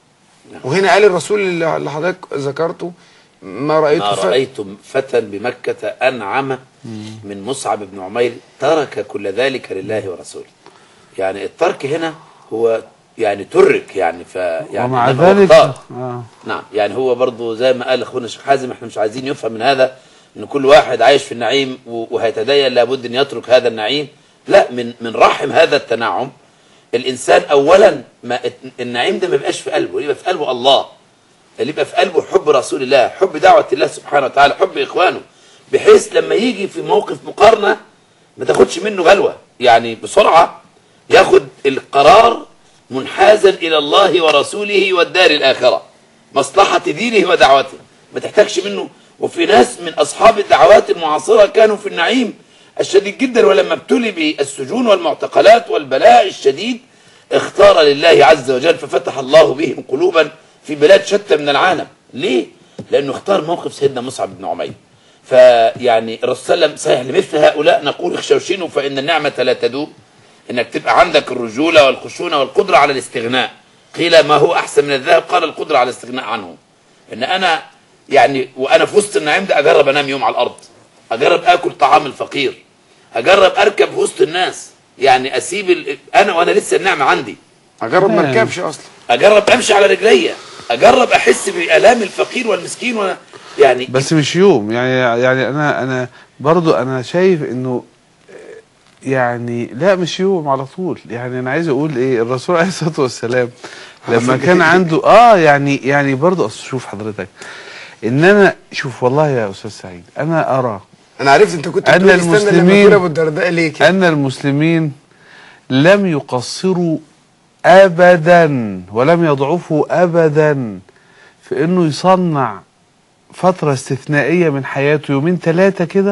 وهنا قال الرسول اللي اللي حضرتك ذكرته ما رأيت ما ف- رأيت فتى بمكة أنعم من مصعب بن عمير ترك كل ذلك لله ورسوله يعني الترك هنا هو يعني ترك يعني ف يعني ومع إنما هو ذلك اختار. آه. نعم يعني هو برضو زي ما قال اخونا الشيخ حازم احنا مش عايزين يفهم من هذا ان كل واحد عايش في النعيم و- وهيتدين لابد ان يترك هذا النعيم لا من من رحم هذا التنعم الانسان اولا ما النعيم ده ما يبقاش في قلبه يبقى في قلبه الله اللي يبقى في قلبه حب رسول الله حب دعوة الله سبحانه وتعالى حب إخوانه بحيث لما يجي في موقف مقارنة ما تاخدش منه غلوة يعني بسرعة ياخد القرار منحازا إلى الله ورسوله والدار الآخرة مصلحة دينه ودعوته ما تحتاجش منه وفي ناس من أصحاب الدعوات المعاصرة كانوا في النعيم الشديد جدا ولما ابتلي بالسجون والمعتقلات والبلاء الشديد اختار لله عز وجل ففتح الله بهم قلوبا في بلاد شتى من العالم ليه؟ لأنه اختار موقف سيدنا مصعب بن عمير فيعني الرسول صلى الله عليه وسلم صحيح لمثل هؤلاء نقول اخشوشنوا فإن النعمة لا تدوم انك تبقى عندك الرجولة والخشونة والقدرة على الاستغناء قيل ما هو أحسن من الذهب قال القدرة على الاستغناء عنه ان انا يعني وانا في وسط النعيم ده اجرب انام يوم على الارض اجرب اكل طعام الفقير اجرب اركب في وسط الناس يعني اسيب ال... انا وانا لسه النعمه عندي اجرب ما نعم. اركبش اصلا اجرب امشي على رجليا اجرب احس بالام الفقير والمسكين وانا يعني بس مش يوم يعني يعني انا انا برضو انا شايف انه يعني لا مش يوم على طول يعني انا عايز اقول ايه الرسول عليه الصلاه والسلام لما كان عنده اه يعني يعني برضو اصل شوف حضرتك ان انا شوف والله يا استاذ سعيد انا ارى انا عرفت انت كنت أن بتقول استنى لما المسلمين- يكون ابو الدرداء ليه كده ان المسلمين لم يقصروا ابدا ولم يضعفوا ابدا في انه يصنع فترة استثنائية من حياته يومين ثلاثة كده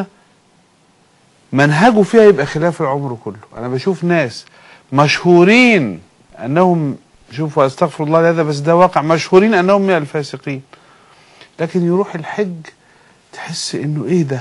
منهجه فيها يبقى خلاف العمر كله انا بشوف ناس مشهورين انهم شوفوا استغفر الله هذا بس ده واقع مشهورين انهم من الفاسقين لكن يروح الحج تحس انه ايه ده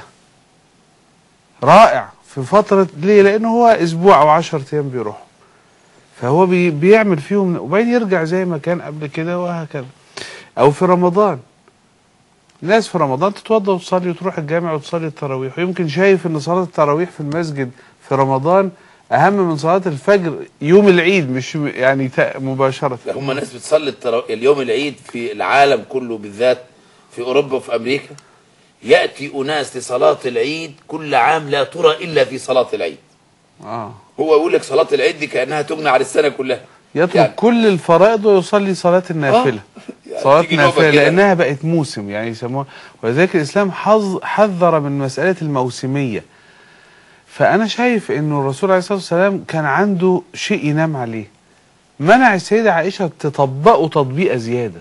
رائع في فترة ليه لانه هو اسبوع او عشر ايام بيروح فهو بي بيعمل فيهم وبعدين يرجع زي ما كان قبل كده وهكذا او في رمضان الناس في رمضان تتوضى وتصلي وتروح الجامع وتصلي التراويح ويمكن شايف ان صلاة التراويح في المسجد في رمضان اهم من صلاة الفجر يوم العيد مش يعني تا- مباشرة هم ناس بتصلي الترا... اليوم العيد في العالم كله بالذات في اوروبا وفي امريكا ياتي اناس لصلاه العيد كل عام لا ترى الا في صلاه العيد اه هو يقول لك صلاه العيد دي كانها تجنى على السنه كلها يترك يعني- كل الفرائض ويصلي صلاة النافلة يعني صلاة تيجي نوبة نافلة كده. لأنها بقت موسم يعني يسموها ولذلك الإسلام حظ حذر من مسألة الموسمية فأنا شايف إنه الرسول عليه الصلاة والسلام كان عنده شيء ينام عليه منع السيدة عائشة تطبقه تطبيقة زيادة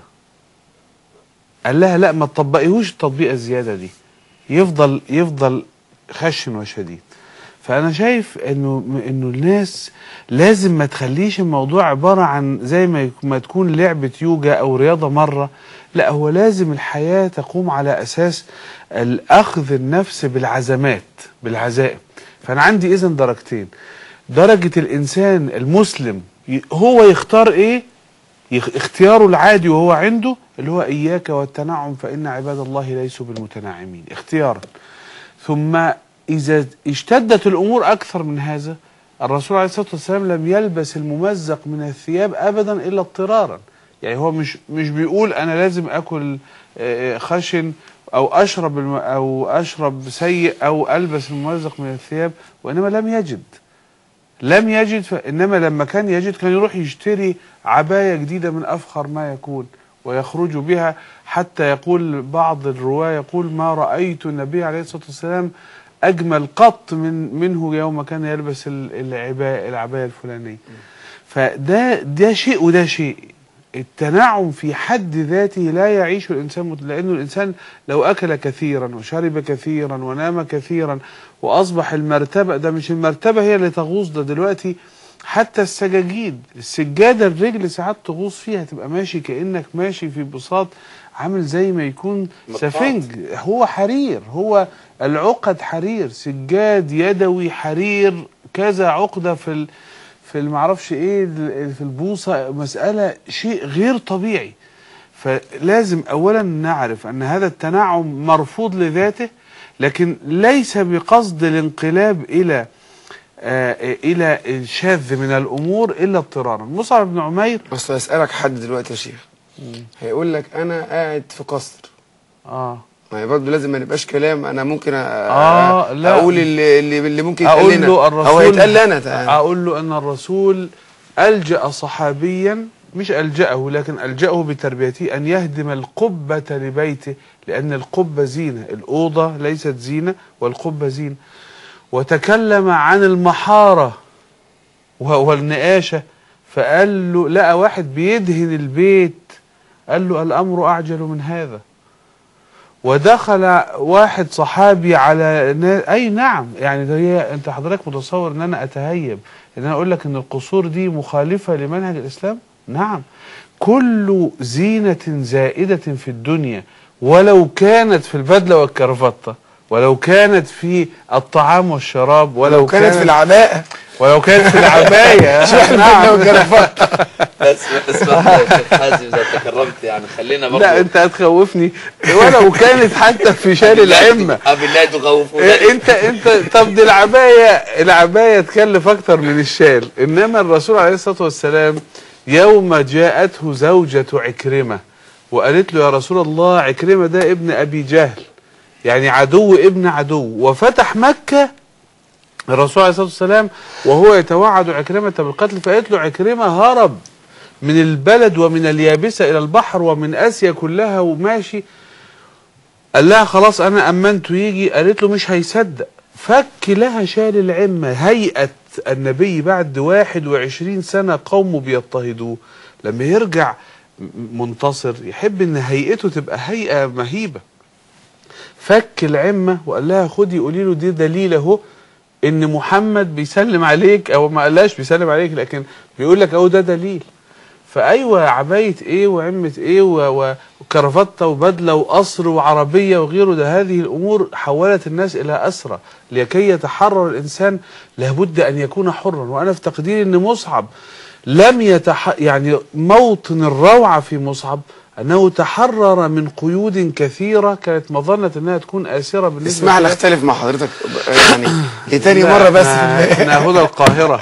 قال لها لا ما تطبقيهوش التطبيقة الزيادة دي يفضل يفضل خشن وشديد فانا شايف انه انه الناس لازم ما تخليش الموضوع عباره عن زي ما يك- ما تكون لعبه يوجا او رياضه مره لا هو لازم الحياه تقوم على اساس الاخذ النفس بالعزمات بالعزائم فانا عندي اذا درجتين درجه الانسان المسلم ي- هو يختار ايه يخ- اختياره العادي وهو عنده اللي هو اياك والتنعم فان عباد الله ليسوا بالمتنعمين اختيارا ثم إذا اشتدت الأمور أكثر من هذا الرسول عليه الصلاة والسلام لم يلبس الممزق من الثياب أبدا إلا اضطرارا يعني هو مش مش بيقول أنا لازم أكل آه، خشن أو أشرب الم أو أشرب سيء أو ألبس الممزق من الثياب وإنما لم يجد لم يجد ف... انما لما كان يجد كان يروح يشتري عبايه جديده من افخر ما يكون ويخرج بها حتى يقول بعض الرواه يقول ما رايت النبي عليه الصلاه والسلام اجمل قط من منه يوم كان يلبس ال- العبايه العبايه الفلانيه فده ده شيء وده شيء التنعم في حد ذاته لا يعيش الانسان مت... لانه الانسان لو اكل كثيرا وشرب كثيرا ونام كثيرا واصبح المرتبه ده مش المرتبه هي اللي تغوص ده دلوقتي حتى السجاجيد السجاده الرجل ساعات تغوص فيها تبقى ماشي كانك ماشي في بساط عامل زي ما يكون مطاط. سفنج هو حرير هو العقد حرير سجاد يدوي حرير كذا عقده في ال... في المعرفش ايه ال- في البوصه مساله شيء غير طبيعي فلازم اولا نعرف ان هذا التنعم مرفوض لذاته لكن ليس بقصد الانقلاب الى آه الى الشاذ من الامور الا اضطرارا مصعب بن عمير بس اسالك حد دلوقتي يا شيخ هيقول لك انا قاعد في قصر اه ما هي برضه لازم ما نبقاش كلام انا ممكن أ... آه، لا. اقول اللي, اللي, اللي ممكن يتقال اقول لنا له الرسول او هيتقال لي انا تعالى. اقول له ان الرسول الجا صحابيا مش الجاه لكن الجاه بتربيته ان يهدم القبه لبيته لان القبه زينه الاوضه ليست زينه والقبه زينه وتكلم عن المحاره وهو النقاشه فقال له لقى واحد بيدهن البيت قال له الامر اعجل من هذا ودخل واحد صحابي على نا... اي نعم يعني ده هي انت حضرتك متصور ان انا اتهيب ان انا اقول لك ان القصور دي مخالفه لمنهج الاسلام نعم كل زينه زائده في الدنيا ولو كانت في البدله والكرافته ولو كانت في الطعام والشراب ولو لو كانت في العباءه ولو كانت في العبايه شو البدله والجرافات بس اسمح لي يا شيخ حازم اذا تكرمت يعني خلينا برضه لا انت هتخوفني ولو كانت حتى في شال العمه اه بالله تخوفونا إيه انت انت طب دي العبايه العبايه تكلف اكتر من الشال انما الرسول عليه الصلاه والسلام يوم جاءته زوجة عكرمة وقالت له يا رسول الله عكرمة ده ابن ابي جهل يعني عدو ابن عدو وفتح مكة الرسول عليه الصلاه والسلام وهو يتوعد عكرمة بالقتل فقالت له عكرمة هرب من البلد ومن اليابسة إلى البحر ومن آسيا كلها وماشي قال لها خلاص أنا أمنته يجي قالت له مش هيصدق فك لها شال العمة هيئة النبي بعد 21 سنة قومه بيضطهدوه لما يرجع م- منتصر يحب ان هيئته تبقى هيئة مهيبة فك العمة وقال لها خدي قولي له دي دليل اهو ان محمد بيسلم عليك او ما قالهاش بيسلم عليك لكن بيقول لك اهو ده دليل فايوه عبايه ايه وعمه ايه و- و- وكرافته وبدله وقصر وعربيه وغيره ده هذه الامور حولت الناس الى اسرى لكي يتحرر الانسان لابد ان يكون حرا وانا في تقديري ان مصعب لم يتح يعني موطن الروعه في مصعب انه تحرر من قيود كثيره كانت مظنه انها تكون اسره بالنسبه اسمح لي له. اختلف مع حضرتك يعني لتاني لا، مره بس احنا في احنا هدى القاهره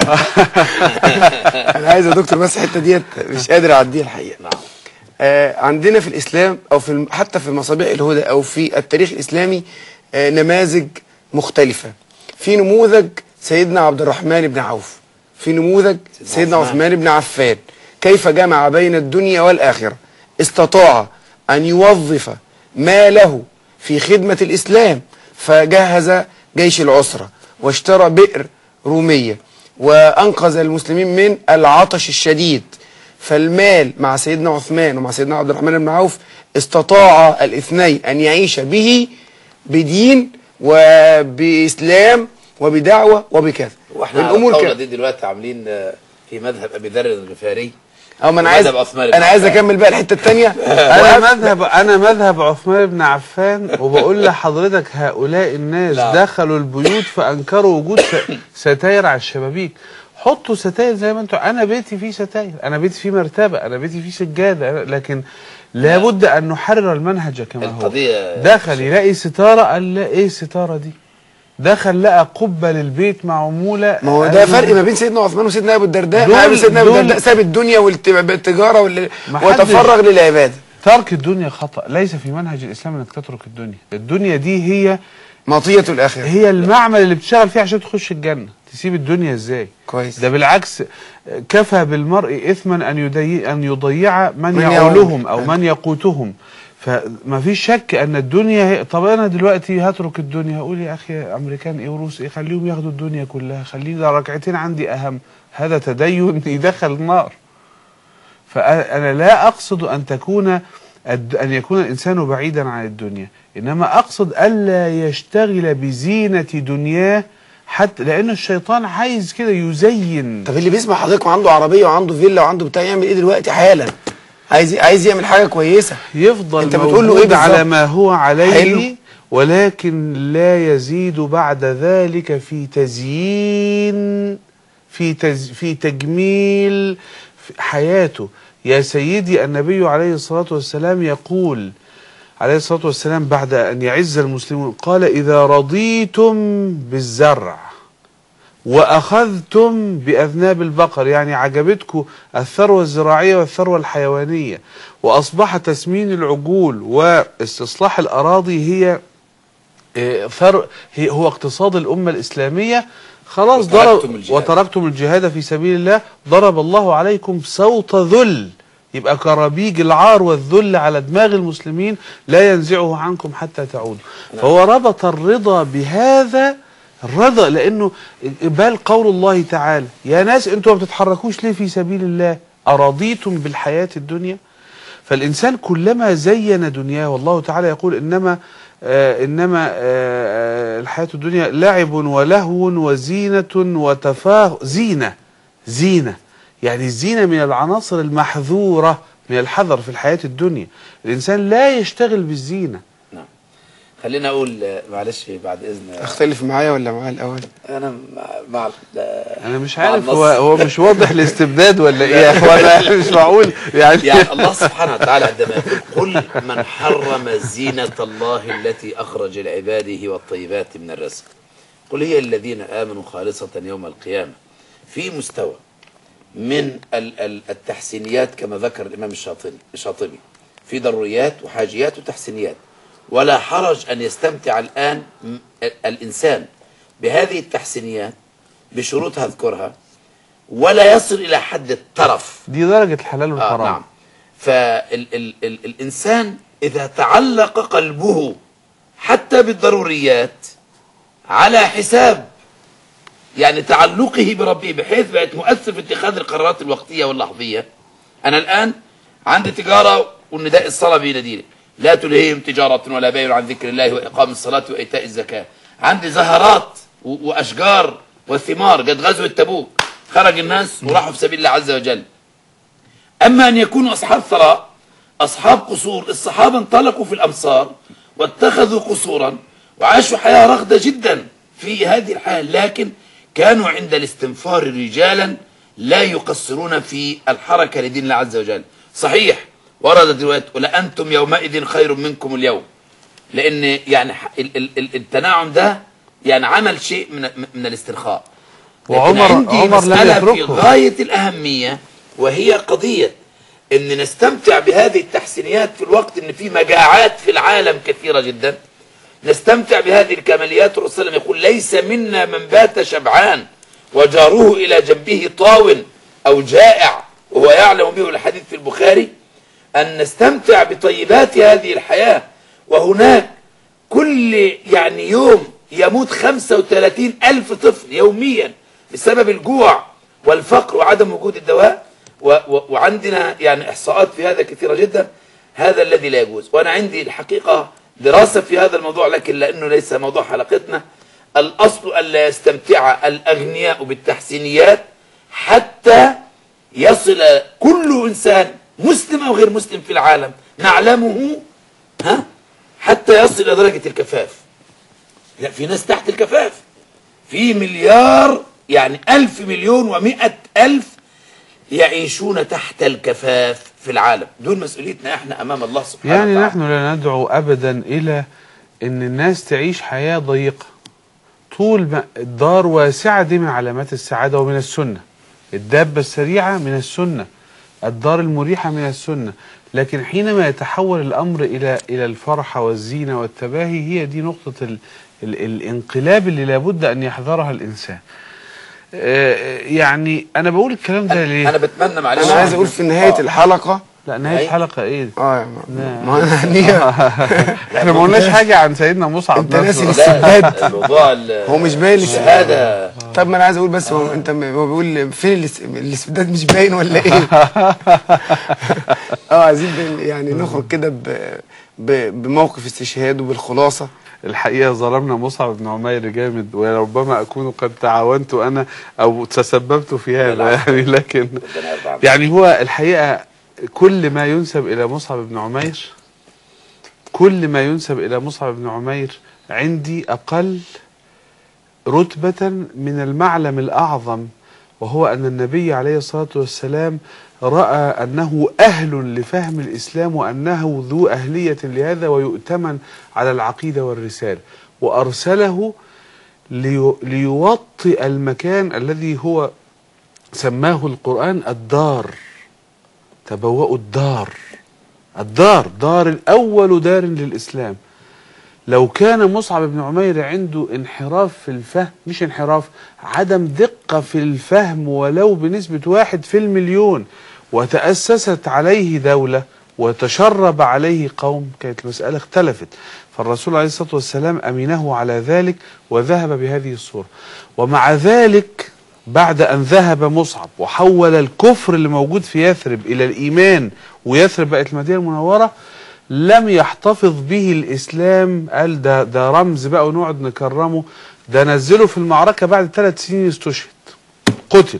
انا عايز يا دكتور بس الحته ديت مش قادر اعديها الحقيقه نعم آه عندنا في الاسلام او في الم- حتى في مصابيح الهدى او في التاريخ الاسلامي آه نماذج مختلفه في نموذج سيدنا عبد الرحمن بن عوف في نموذج سيدنا عثمان. عثمان بن عفان كيف جمع بين الدنيا والاخره استطاع ان يوظف ماله في خدمه الاسلام فجهز جيش العسره واشترى بئر روميه وانقذ المسلمين من العطش الشديد فالمال مع سيدنا عثمان ومع سيدنا عبد الرحمن بن عوف استطاع الاثنين ان يعيش به بدين وباسلام وبدعوه وبكذا واحنا على الامور الطاوله كده دي دلوقتي عاملين آه، في مذهب ابي ذر الغفاري اه ما انا عايز ومذهب عثمان بن انا عايز عفان. اكمل بقى الحته الثانيه انا مذهب انا مذهب عثمان بن عفان وبقول لحضرتك هؤلاء الناس لا. دخلوا البيوت فانكروا وجود س- ستاير على الشبابيك حطوا ستاير زي ما انتم انا بيتي فيه ستاير انا بيتي فيه مرتبه انا بيتي فيه سجاده أنا- لكن لابد ان نحرر المنهج كما هو القضية- دخل يلاقي ستاره قال لا ايه الستاره دي دخل لقى قبه للبيت معموله ما هو قال ده له- فرق ما بين سيدنا عثمان وسيدنا ابو الدرداء دول- ما سيدنا ابو دول- الدرداء ساب الدنيا والتجاره وال- ما حدش- وتفرغ للعباده ترك الدنيا خطا ليس في منهج الاسلام انك تترك الدنيا الدنيا دي هي مطيه الاخره هي المعمل اللي بتشتغل فيه عشان تخش الجنة تسيب الدنيا ازاي كويس ده بالعكس كفى بالمرء اثما ان يضيع ان يضيع من, من يعولهم يعول. او من يقوتهم فما فيش شك ان الدنيا هي طب انا دلوقتي هترك الدنيا هقول يا اخي امريكان ايه وروس ايه خليهم ياخدوا الدنيا كلها خليني ده ركعتين عندي اهم هذا تدين يدخل النار فانا لا اقصد ان تكون الد- ان يكون الانسان بعيدا عن الدنيا انما اقصد الا يشتغل بزينه دنياه حتى لان الشيطان عايز كده يزين طب اللي بيسمع حضرتك وعنده عربيه وعنده فيلا وعنده بتاع يعمل ايه دلوقتي حالا عايز عايز يعمل حاجه كويسه يفضل أنت بتقول له إيه موجود على بالظبط؟ ما هو عليه حلو. ولكن لا يزيد بعد ذلك في تزيين في تز في تجميل في حياته يا سيدي النبي عليه الصلاة والسلام يقول عليه الصلاة والسلام بعد أن يعز المسلمون قال إذا رضيتم بالزرع وأخذتم بأذناب البقر يعني عجبتكم الثروة الزراعية والثروة الحيوانية وأصبح تسمين العجول واستصلاح الأراضي هي إيه، ثر هي- هو اقتصاد الأمة الإسلامية خلاص وتركتم ضرب الجهاد. وتركتم الجهاد في سبيل الله ضرب الله عليكم صوت ذل يبقى كرابيج العار والذل على دماغ المسلمين لا ينزعه عنكم حتى تعودوا فهو ربط الرضا بهذا الرضا لانه بال قول الله تعالى يا ناس انتوا ما بتتحركوش ليه في سبيل الله ارضيتم بالحياه الدنيا فالإنسان كلما زين دنياه والله تعالى يقول إنما آه إنما آه آه، الحياة الدنيا لعب ولهو وزينة وتفاه زينة زينة يعني الزينة من العناصر المحذورة من الحذر في الحياة الدنيا الإنسان لا يشتغل بالزينة نعم خلينا اقول آه، معلش بعد اذن اختلف معايا ولا معايا الاول انا مع, مع لا، أنا مش مع عارف النص. هو هو مش واضح الاستبداد ولا إيه يا إخوانا مش معقول يعني يعني الله سبحانه وتعالى عندما يقول قل من حرم زينة الله التي أخرج لعباده والطيبات من الرزق قل هي الذين آمنوا خالصة يوم القيامة في مستوى من ال- ال- التحسينيات كما ذكر الإمام الشاطبي الشاطبي في ضروريات وحاجيات وتحسينيات ولا حرج أن يستمتع الآن م- ال- الإنسان بهذه التحسينيات بشروط هذكرها ولا يصل إلى حد الترف دي درجة الحلال آه والحرام نعم فالإنسان إذا تعلق قلبه حتى بالضروريات على حساب يعني تعلقه بربه بحيث بقت مؤثر في اتخاذ القرارات الوقتية واللحظية أنا الآن عندي تجارة والنداء الصلاة بيناديني لا تلهيهم تجارة ولا بيع عن ذكر الله وإقام الصلاة وإيتاء الزكاة عندي زهرات و- وأشجار وثمار قد غزوة تبوك خرج الناس وراحوا في سبيل الله عز وجل أما أن يكونوا أصحاب ثراء أصحاب قصور الصحابة انطلقوا في الأمصار واتخذوا قصورا وعاشوا حياة رغدة جدا في هذه الحياة لكن كانوا عند الاستنفار رجالا لا يقصرون في الحركة لدين الله عز وجل صحيح وردت روايات ولأنتم يومئذ خير منكم اليوم لأن يعني ح- ال- ال- ال- التناعم ده يعني عمل شيء من من الاسترخاء لكن وعمر- عندي عمر لم مسألة في يتركه. غاية الأهمية وهي قضية أن نستمتع بهذه التحسينيات في الوقت أن في مجاعات في العالم كثيرة جدا نستمتع بهذه الكماليات الرسول صلى الله عليه وسلم يقول ليس منا من بات شبعان وجاره إلى جنبه طاو أو جائع وهو يعلم به الحديث في البخاري أن نستمتع بطيبات هذه الحياة وهناك كل يعني يوم يموت 35 ألف طفل يوميا بسبب الجوع والفقر وعدم وجود الدواء و و وعندنا يعني إحصاءات في هذا كثيرة جدا هذا الذي لا يجوز وأنا عندي الحقيقة دراسة في هذا الموضوع لكن لأنه ليس موضوع حلقتنا الأصل ألا يستمتع الأغنياء بالتحسينيات حتى يصل كل إنسان مسلم أو غير مسلم في العالم نعلمه ها حتى يصل إلى درجة الكفاف لا في ناس تحت الكفاف في مليار يعني ألف مليون ومئة ألف يعيشون تحت الكفاف في العالم دول مسؤوليتنا احنا أمام الله سبحانه يعني وتعالى نحن لا ندعو ابدا الى ان الناس تعيش حياه ضيقه طول ما الدار واسعه دي من علامات السعاده ومن السنه الدابه السريعه من السنه الدار المريحه من السنه لكن حينما يتحول الامر الى الى الفرحه والزينه والتباهي هي دي نقطه ال ال الانقلاب اللي لابد ان يحذرها الانسان آه، يعني انا بقول الكلام ده ليه أنا بتمنى معلش انا عايز اقول في نهايه الحلقه لا نهايه أي. الحلقه ايه اه يا لا. ما- ما انا هنيها احنا ما قلناش حاجه عن سيدنا مصعب انت نفسه. ناسي لا الموضوع ال- هو مش باين الشهادة طب ما انا عايز اقول بس هو انت م- هو بيقول فين الاس- الاستبداد مش باين ولا ايه؟ اه عايزين بن- يعني نخرج كده ب- ب- بموقف استشهاد وبالخلاصه الحقيقة ظلمنا مصعب بن عمير جامد وربما أكون قد تعاونت أنا أو تسببت في هذا لا. يعني لكن ربنا يرضى عنك. يعني هو الحقيقة كل ما ينسب إلى مصعب بن عمير كل ما ينسب إلى مصعب بن عمير عندي أقل رتبة من المعلم الأعظم وهو أن النبي عليه الصلاة والسلام رأى أنه أهل لفهم الإسلام وأنه ذو أهلية لهذا ويؤتمن على العقيدة والرسالة وأرسله لي- ليوطئ المكان الذي هو سماه القرآن الدار تبوأوا الدار الدار دار الأول دار للإسلام لو كان مصعب بن عمير عنده انحراف في الفهم مش انحراف عدم دقة في الفهم ولو بنسبة واحد في المليون وتأسست عليه دولة وتشرب عليه قوم كانت المسألة اختلفت فالرسول عليه الصلاة والسلام أمينه على ذلك وذهب بهذه الصورة ومع ذلك بعد أن ذهب مصعب وحول الكفر اللي موجود في يثرب إلى الإيمان ويثرب بقت المدينة المنورة لم يحتفظ به الإسلام قال ده, ده رمز بقى ونقعد نكرمه ده نزله في المعركة بعد ثلاث سنين استشهد قتل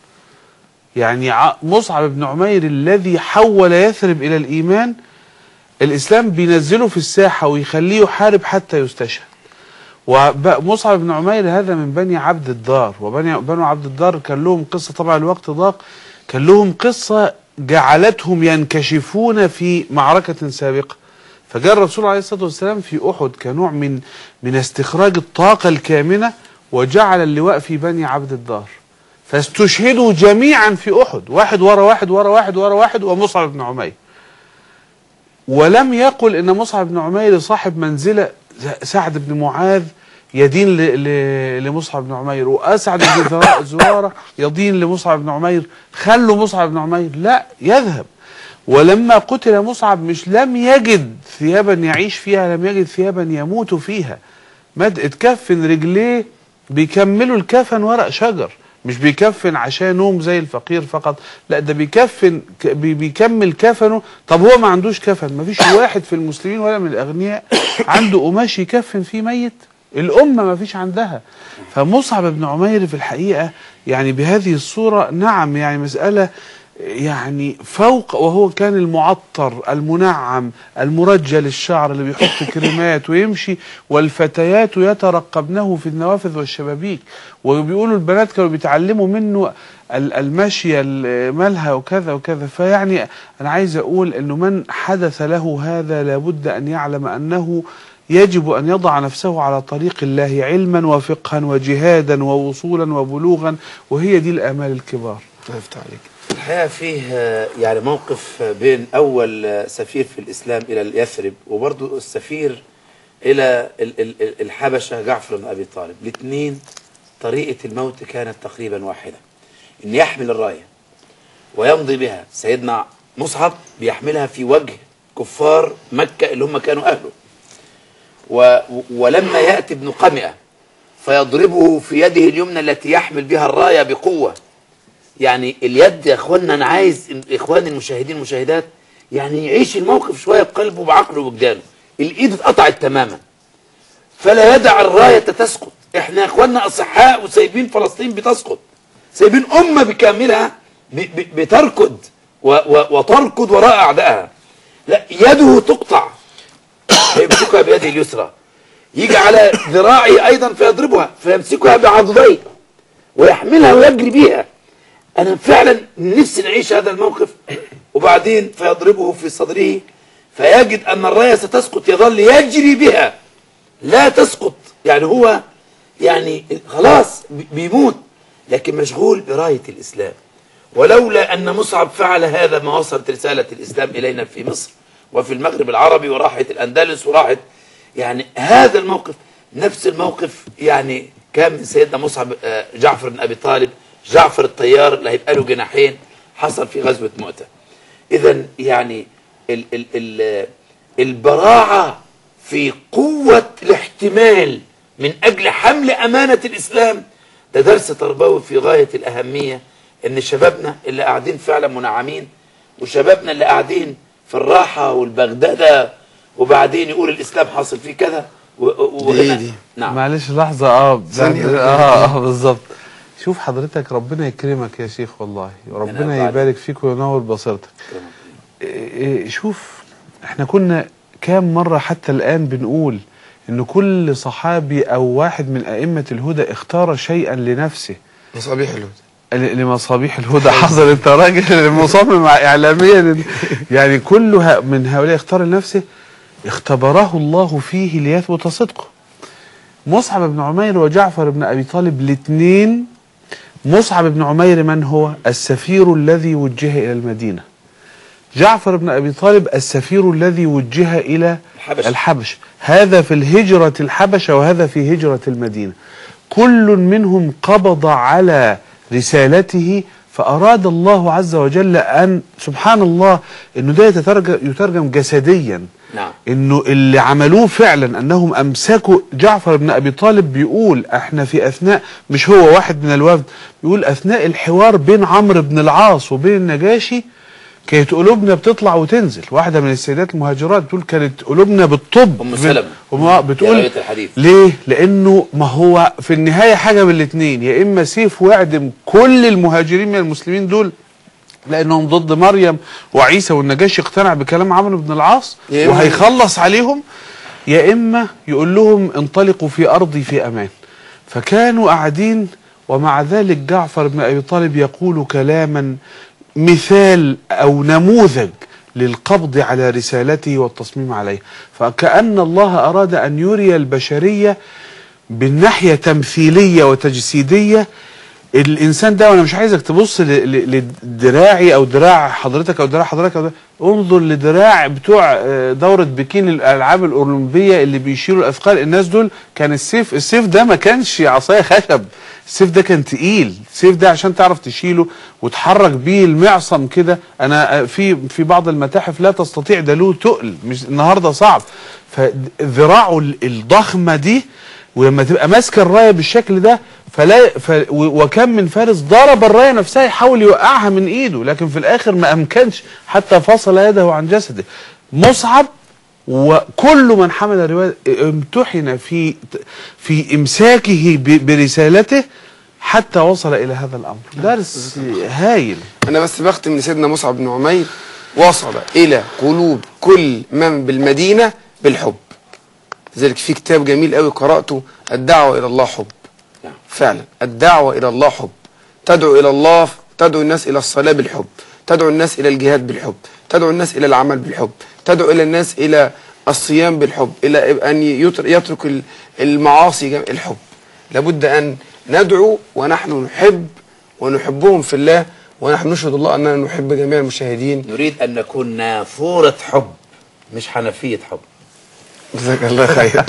يعني ع- مصعب بن عمير الذي حول يثرب إلى الإيمان الإسلام بينزله في الساحة ويخليه يحارب حتى يستشهد ومصعب بن عمير هذا من بني عبد الدار وبني بنو عبد الدار كان لهم قصة طبعا الوقت ضاق كان لهم قصة جعلتهم ينكشفون في معركة سابقة فجاء الرسول عليه الصلاة والسلام في أحد كنوع من من استخراج الطاقة الكامنة وجعل اللواء في بني عبد الدار فاستشهدوا جميعا في أحد واحد ورا واحد ورا واحد ورا واحد ومصعب بن عمير ولم يقل ان مصعب بن عمير صاحب منزله سعد بن معاذ يدين ل- ل- لمصعب بن عمير واسعد بن ذرا- زراره يدين لمصعب بن عمير خلوا مصعب بن عمير لا يذهب ولما قتل مصعب مش لم يجد ثيابا يعيش فيها لم يجد ثيابا يموت فيها مد اتكفن رجليه بيكملوا الكفن ورق شجر مش بيكفن عشان نوم زي الفقير فقط لا ده بيكفن ك- بي- بيكمل كفنه طب هو ما عندوش كفن ما فيش واحد في المسلمين ولا من الاغنياء عنده قماش يكفن فيه ميت الامه ما فيش عندها فمصعب بن عمير في الحقيقه يعني بهذه الصوره نعم يعني مساله يعني فوق وهو كان المعطر المنعم المرجل الشعر اللي بيحط كريمات ويمشي والفتيات يترقبنه في النوافذ والشبابيك وبيقولوا البنات كانوا بيتعلموا منه ال- المشي ال- مالها وكذا وكذا فيعني انا عايز اقول انه من حدث له هذا لابد ان يعلم انه يجب ان يضع نفسه على طريق الله علما وفقها وجهادا ووصولا وبلوغا وهي دي الامال الكبار الله يفتح عليك الحقيقة فيه آه، يعني موقف آه، بين أول آه، سفير في الإسلام إلى اليثرب وبرضه السفير إلى ال- ال- ال- الحبشة جعفر بن أبي طالب الاثنين طريقة الموت كانت تقريبا واحدة إن يحمل الراية ويمضي بها سيدنا مصعب بيحملها في وجه كفار مكة اللي هم كانوا أهله و ولما يأتي ابن قمئة فيضربه في يده اليمنى التي يحمل بها الراية بقوة يعني اليد يا اخوانا انا عايز اخواني المشاهدين المشاهدات يعني يعيش الموقف شويه بقلبه وبعقله وبجدانه الايد اتقطعت تماما فلا يدع الرايه تسقط احنا يا اخوانا اصحاء وسايبين فلسطين بتسقط سايبين امه بكاملها ب- ب- بتركض و- و- وتركض وراء اعدائها لا يده تقطع فيمسكها بيده اليسرى يجي على ذراعه ايضا فيضربها فيمسكها بعضديه ويحملها ويجري بيها انا فعلا نفسي نعيش هذا الموقف وبعدين فيضربه في صدره فيجد ان الرايه ستسقط يظل يجري بها لا تسقط يعني هو يعني خلاص بي- بيموت لكن مشغول برايه الاسلام ولولا ان مصعب فعل هذا ما وصلت رساله الاسلام الينا في مصر وفي المغرب العربي وراحت الاندلس وراحت يعني هذا الموقف نفس الموقف يعني كان من سيدنا مصعب آه، جعفر بن ابي طالب جعفر الطيار اللي هيبقى له جناحين حصل في غزوه مؤته اذا يعني ال ال ال البراعه في قوه الاحتمال من اجل حمل امانه الاسلام ده درس تربوي في غايه الاهميه ان شبابنا اللي قاعدين فعلا منعمين وشبابنا اللي قاعدين في الراحه والبغداده وبعدين يقول الاسلام حاصل فيه كذا و- و- دي وهنا دي. نعم معلش لحظة اه ثانية. اه اه بالظبط شوف حضرتك ربنا يكرمك يا شيخ والله وربنا يرضى يبارك فيك وينور بصيرتك إيه إيه شوف احنا كنا كام مرة حتى الآن بنقول ان كل صحابي او واحد من ائمة الهدى اختار شيئا لنفسه مصابيح الهدى ل- لمصابيح الهدى حصل انت راجل مصمم اعلاميا يعني كل ه- من هؤلاء اختار لنفسه اختبره الله فيه ليثبت صدقه مصعب بن عمير وجعفر بن ابي طالب الاثنين مصعب بن عمير من هو السفير الذي وجه الى المدينه جعفر بن ابي طالب السفير الذي وجه الى الحبش. الحبش هذا في الهجره الحبشه وهذا في هجره المدينه كل منهم قبض على رسالته فاراد الله عز وجل ان سبحان الله انه ده يترجم, يترجم جسديا نعم. انه اللي عملوه فعلا انهم امسكوا جعفر بن ابي طالب بيقول احنا في اثناء مش هو واحد من الوفد بيقول اثناء الحوار بين عمرو بن العاص وبين النجاشي كانت قلوبنا بتطلع وتنزل واحده من السيدات المهاجرات بتقول كانت قلوبنا بالطب أم سلمة. وما يا بتقول رواية الحديث. ليه لانه ما هو في النهايه حاجه من الاثنين يا اما سيف واعدم كل المهاجرين من المسلمين دول لانهم ضد مريم وعيسى والنجاشي اقتنع بكلام عمرو بن العاص يا إما- وهيخلص عليهم يا اما يقول لهم انطلقوا في ارضي في امان فكانوا قاعدين ومع ذلك جعفر بن ابي طالب يقول كلاما مثال او نموذج للقبض على رسالته والتصميم عليها فكأن الله أراد أن يري البشرية بالناحية تمثيلية وتجسيدية الإنسان ده وأنا مش عايزك تبص ل- ل- لدراعي أو دراع حضرتك أو دراع حضرتك أو دراع انظر لدراع بتوع آه، دورة بكين الألعاب الأولمبية اللي بيشيلوا الأثقال الناس دول كان السيف السيف ده ما كانش عصاية خشب السيف ده كان تقيل السيف ده عشان تعرف تشيله وتحرك بيه المعصم كده انا آه، في في بعض المتاحف لا تستطيع ده له تقل مش النهارده صعب فذراعه ال- الضخمه دي ولما تبقى ماسكه الرايه بالشكل ده فلا ف و- وكم من فارس ضرب الرايه نفسها يحاول يوقعها من ايده لكن في الاخر ما امكنش حتى فصل يده عن جسده مصعب وكل من حمل الروايه امتحن في في امساكه ب- برسالته حتى وصل الى هذا الامر درس هايل انا بس بختم لسيدنا مصعب بن عمير وصل الى قلوب كل من بالمدينه بالحب لذلك في كتاب جميل قوي قراته الدعوه الى الله حب نعم. فعلا الدعوه الى الله حب تدعو الى الله تدعو الناس الى الصلاه بالحب تدعو الناس الى الجهاد بالحب تدعو الناس الى العمل بالحب تدعو الى الناس الى الصيام بالحب الى ان يتر- يترك ال- المعاصي جم- الحب لابد ان ندعو ونحن نحب ونحبهم في الله ونحن نشهد الله اننا نحب جميع المشاهدين نريد أن نكون نافورة حب مش حنفية حب جزاك الله خير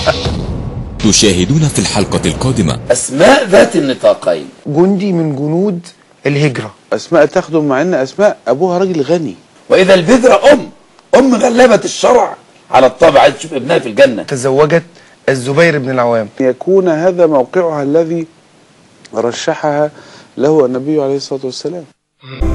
تشاهدون في الحلقة القادمة أسماء ذات النطاقين جندي من جنود الهجره اسماء تخدم مع ان اسماء ابوها راجل غني وإذا البذرة أم أم غلبت الشرع على الطبع عايز تشوف ابنها في الجنة تزوجت الزبير بن العوام يكون هذا موقعها الذي رشحها له النبي عليه الصلاه والسلام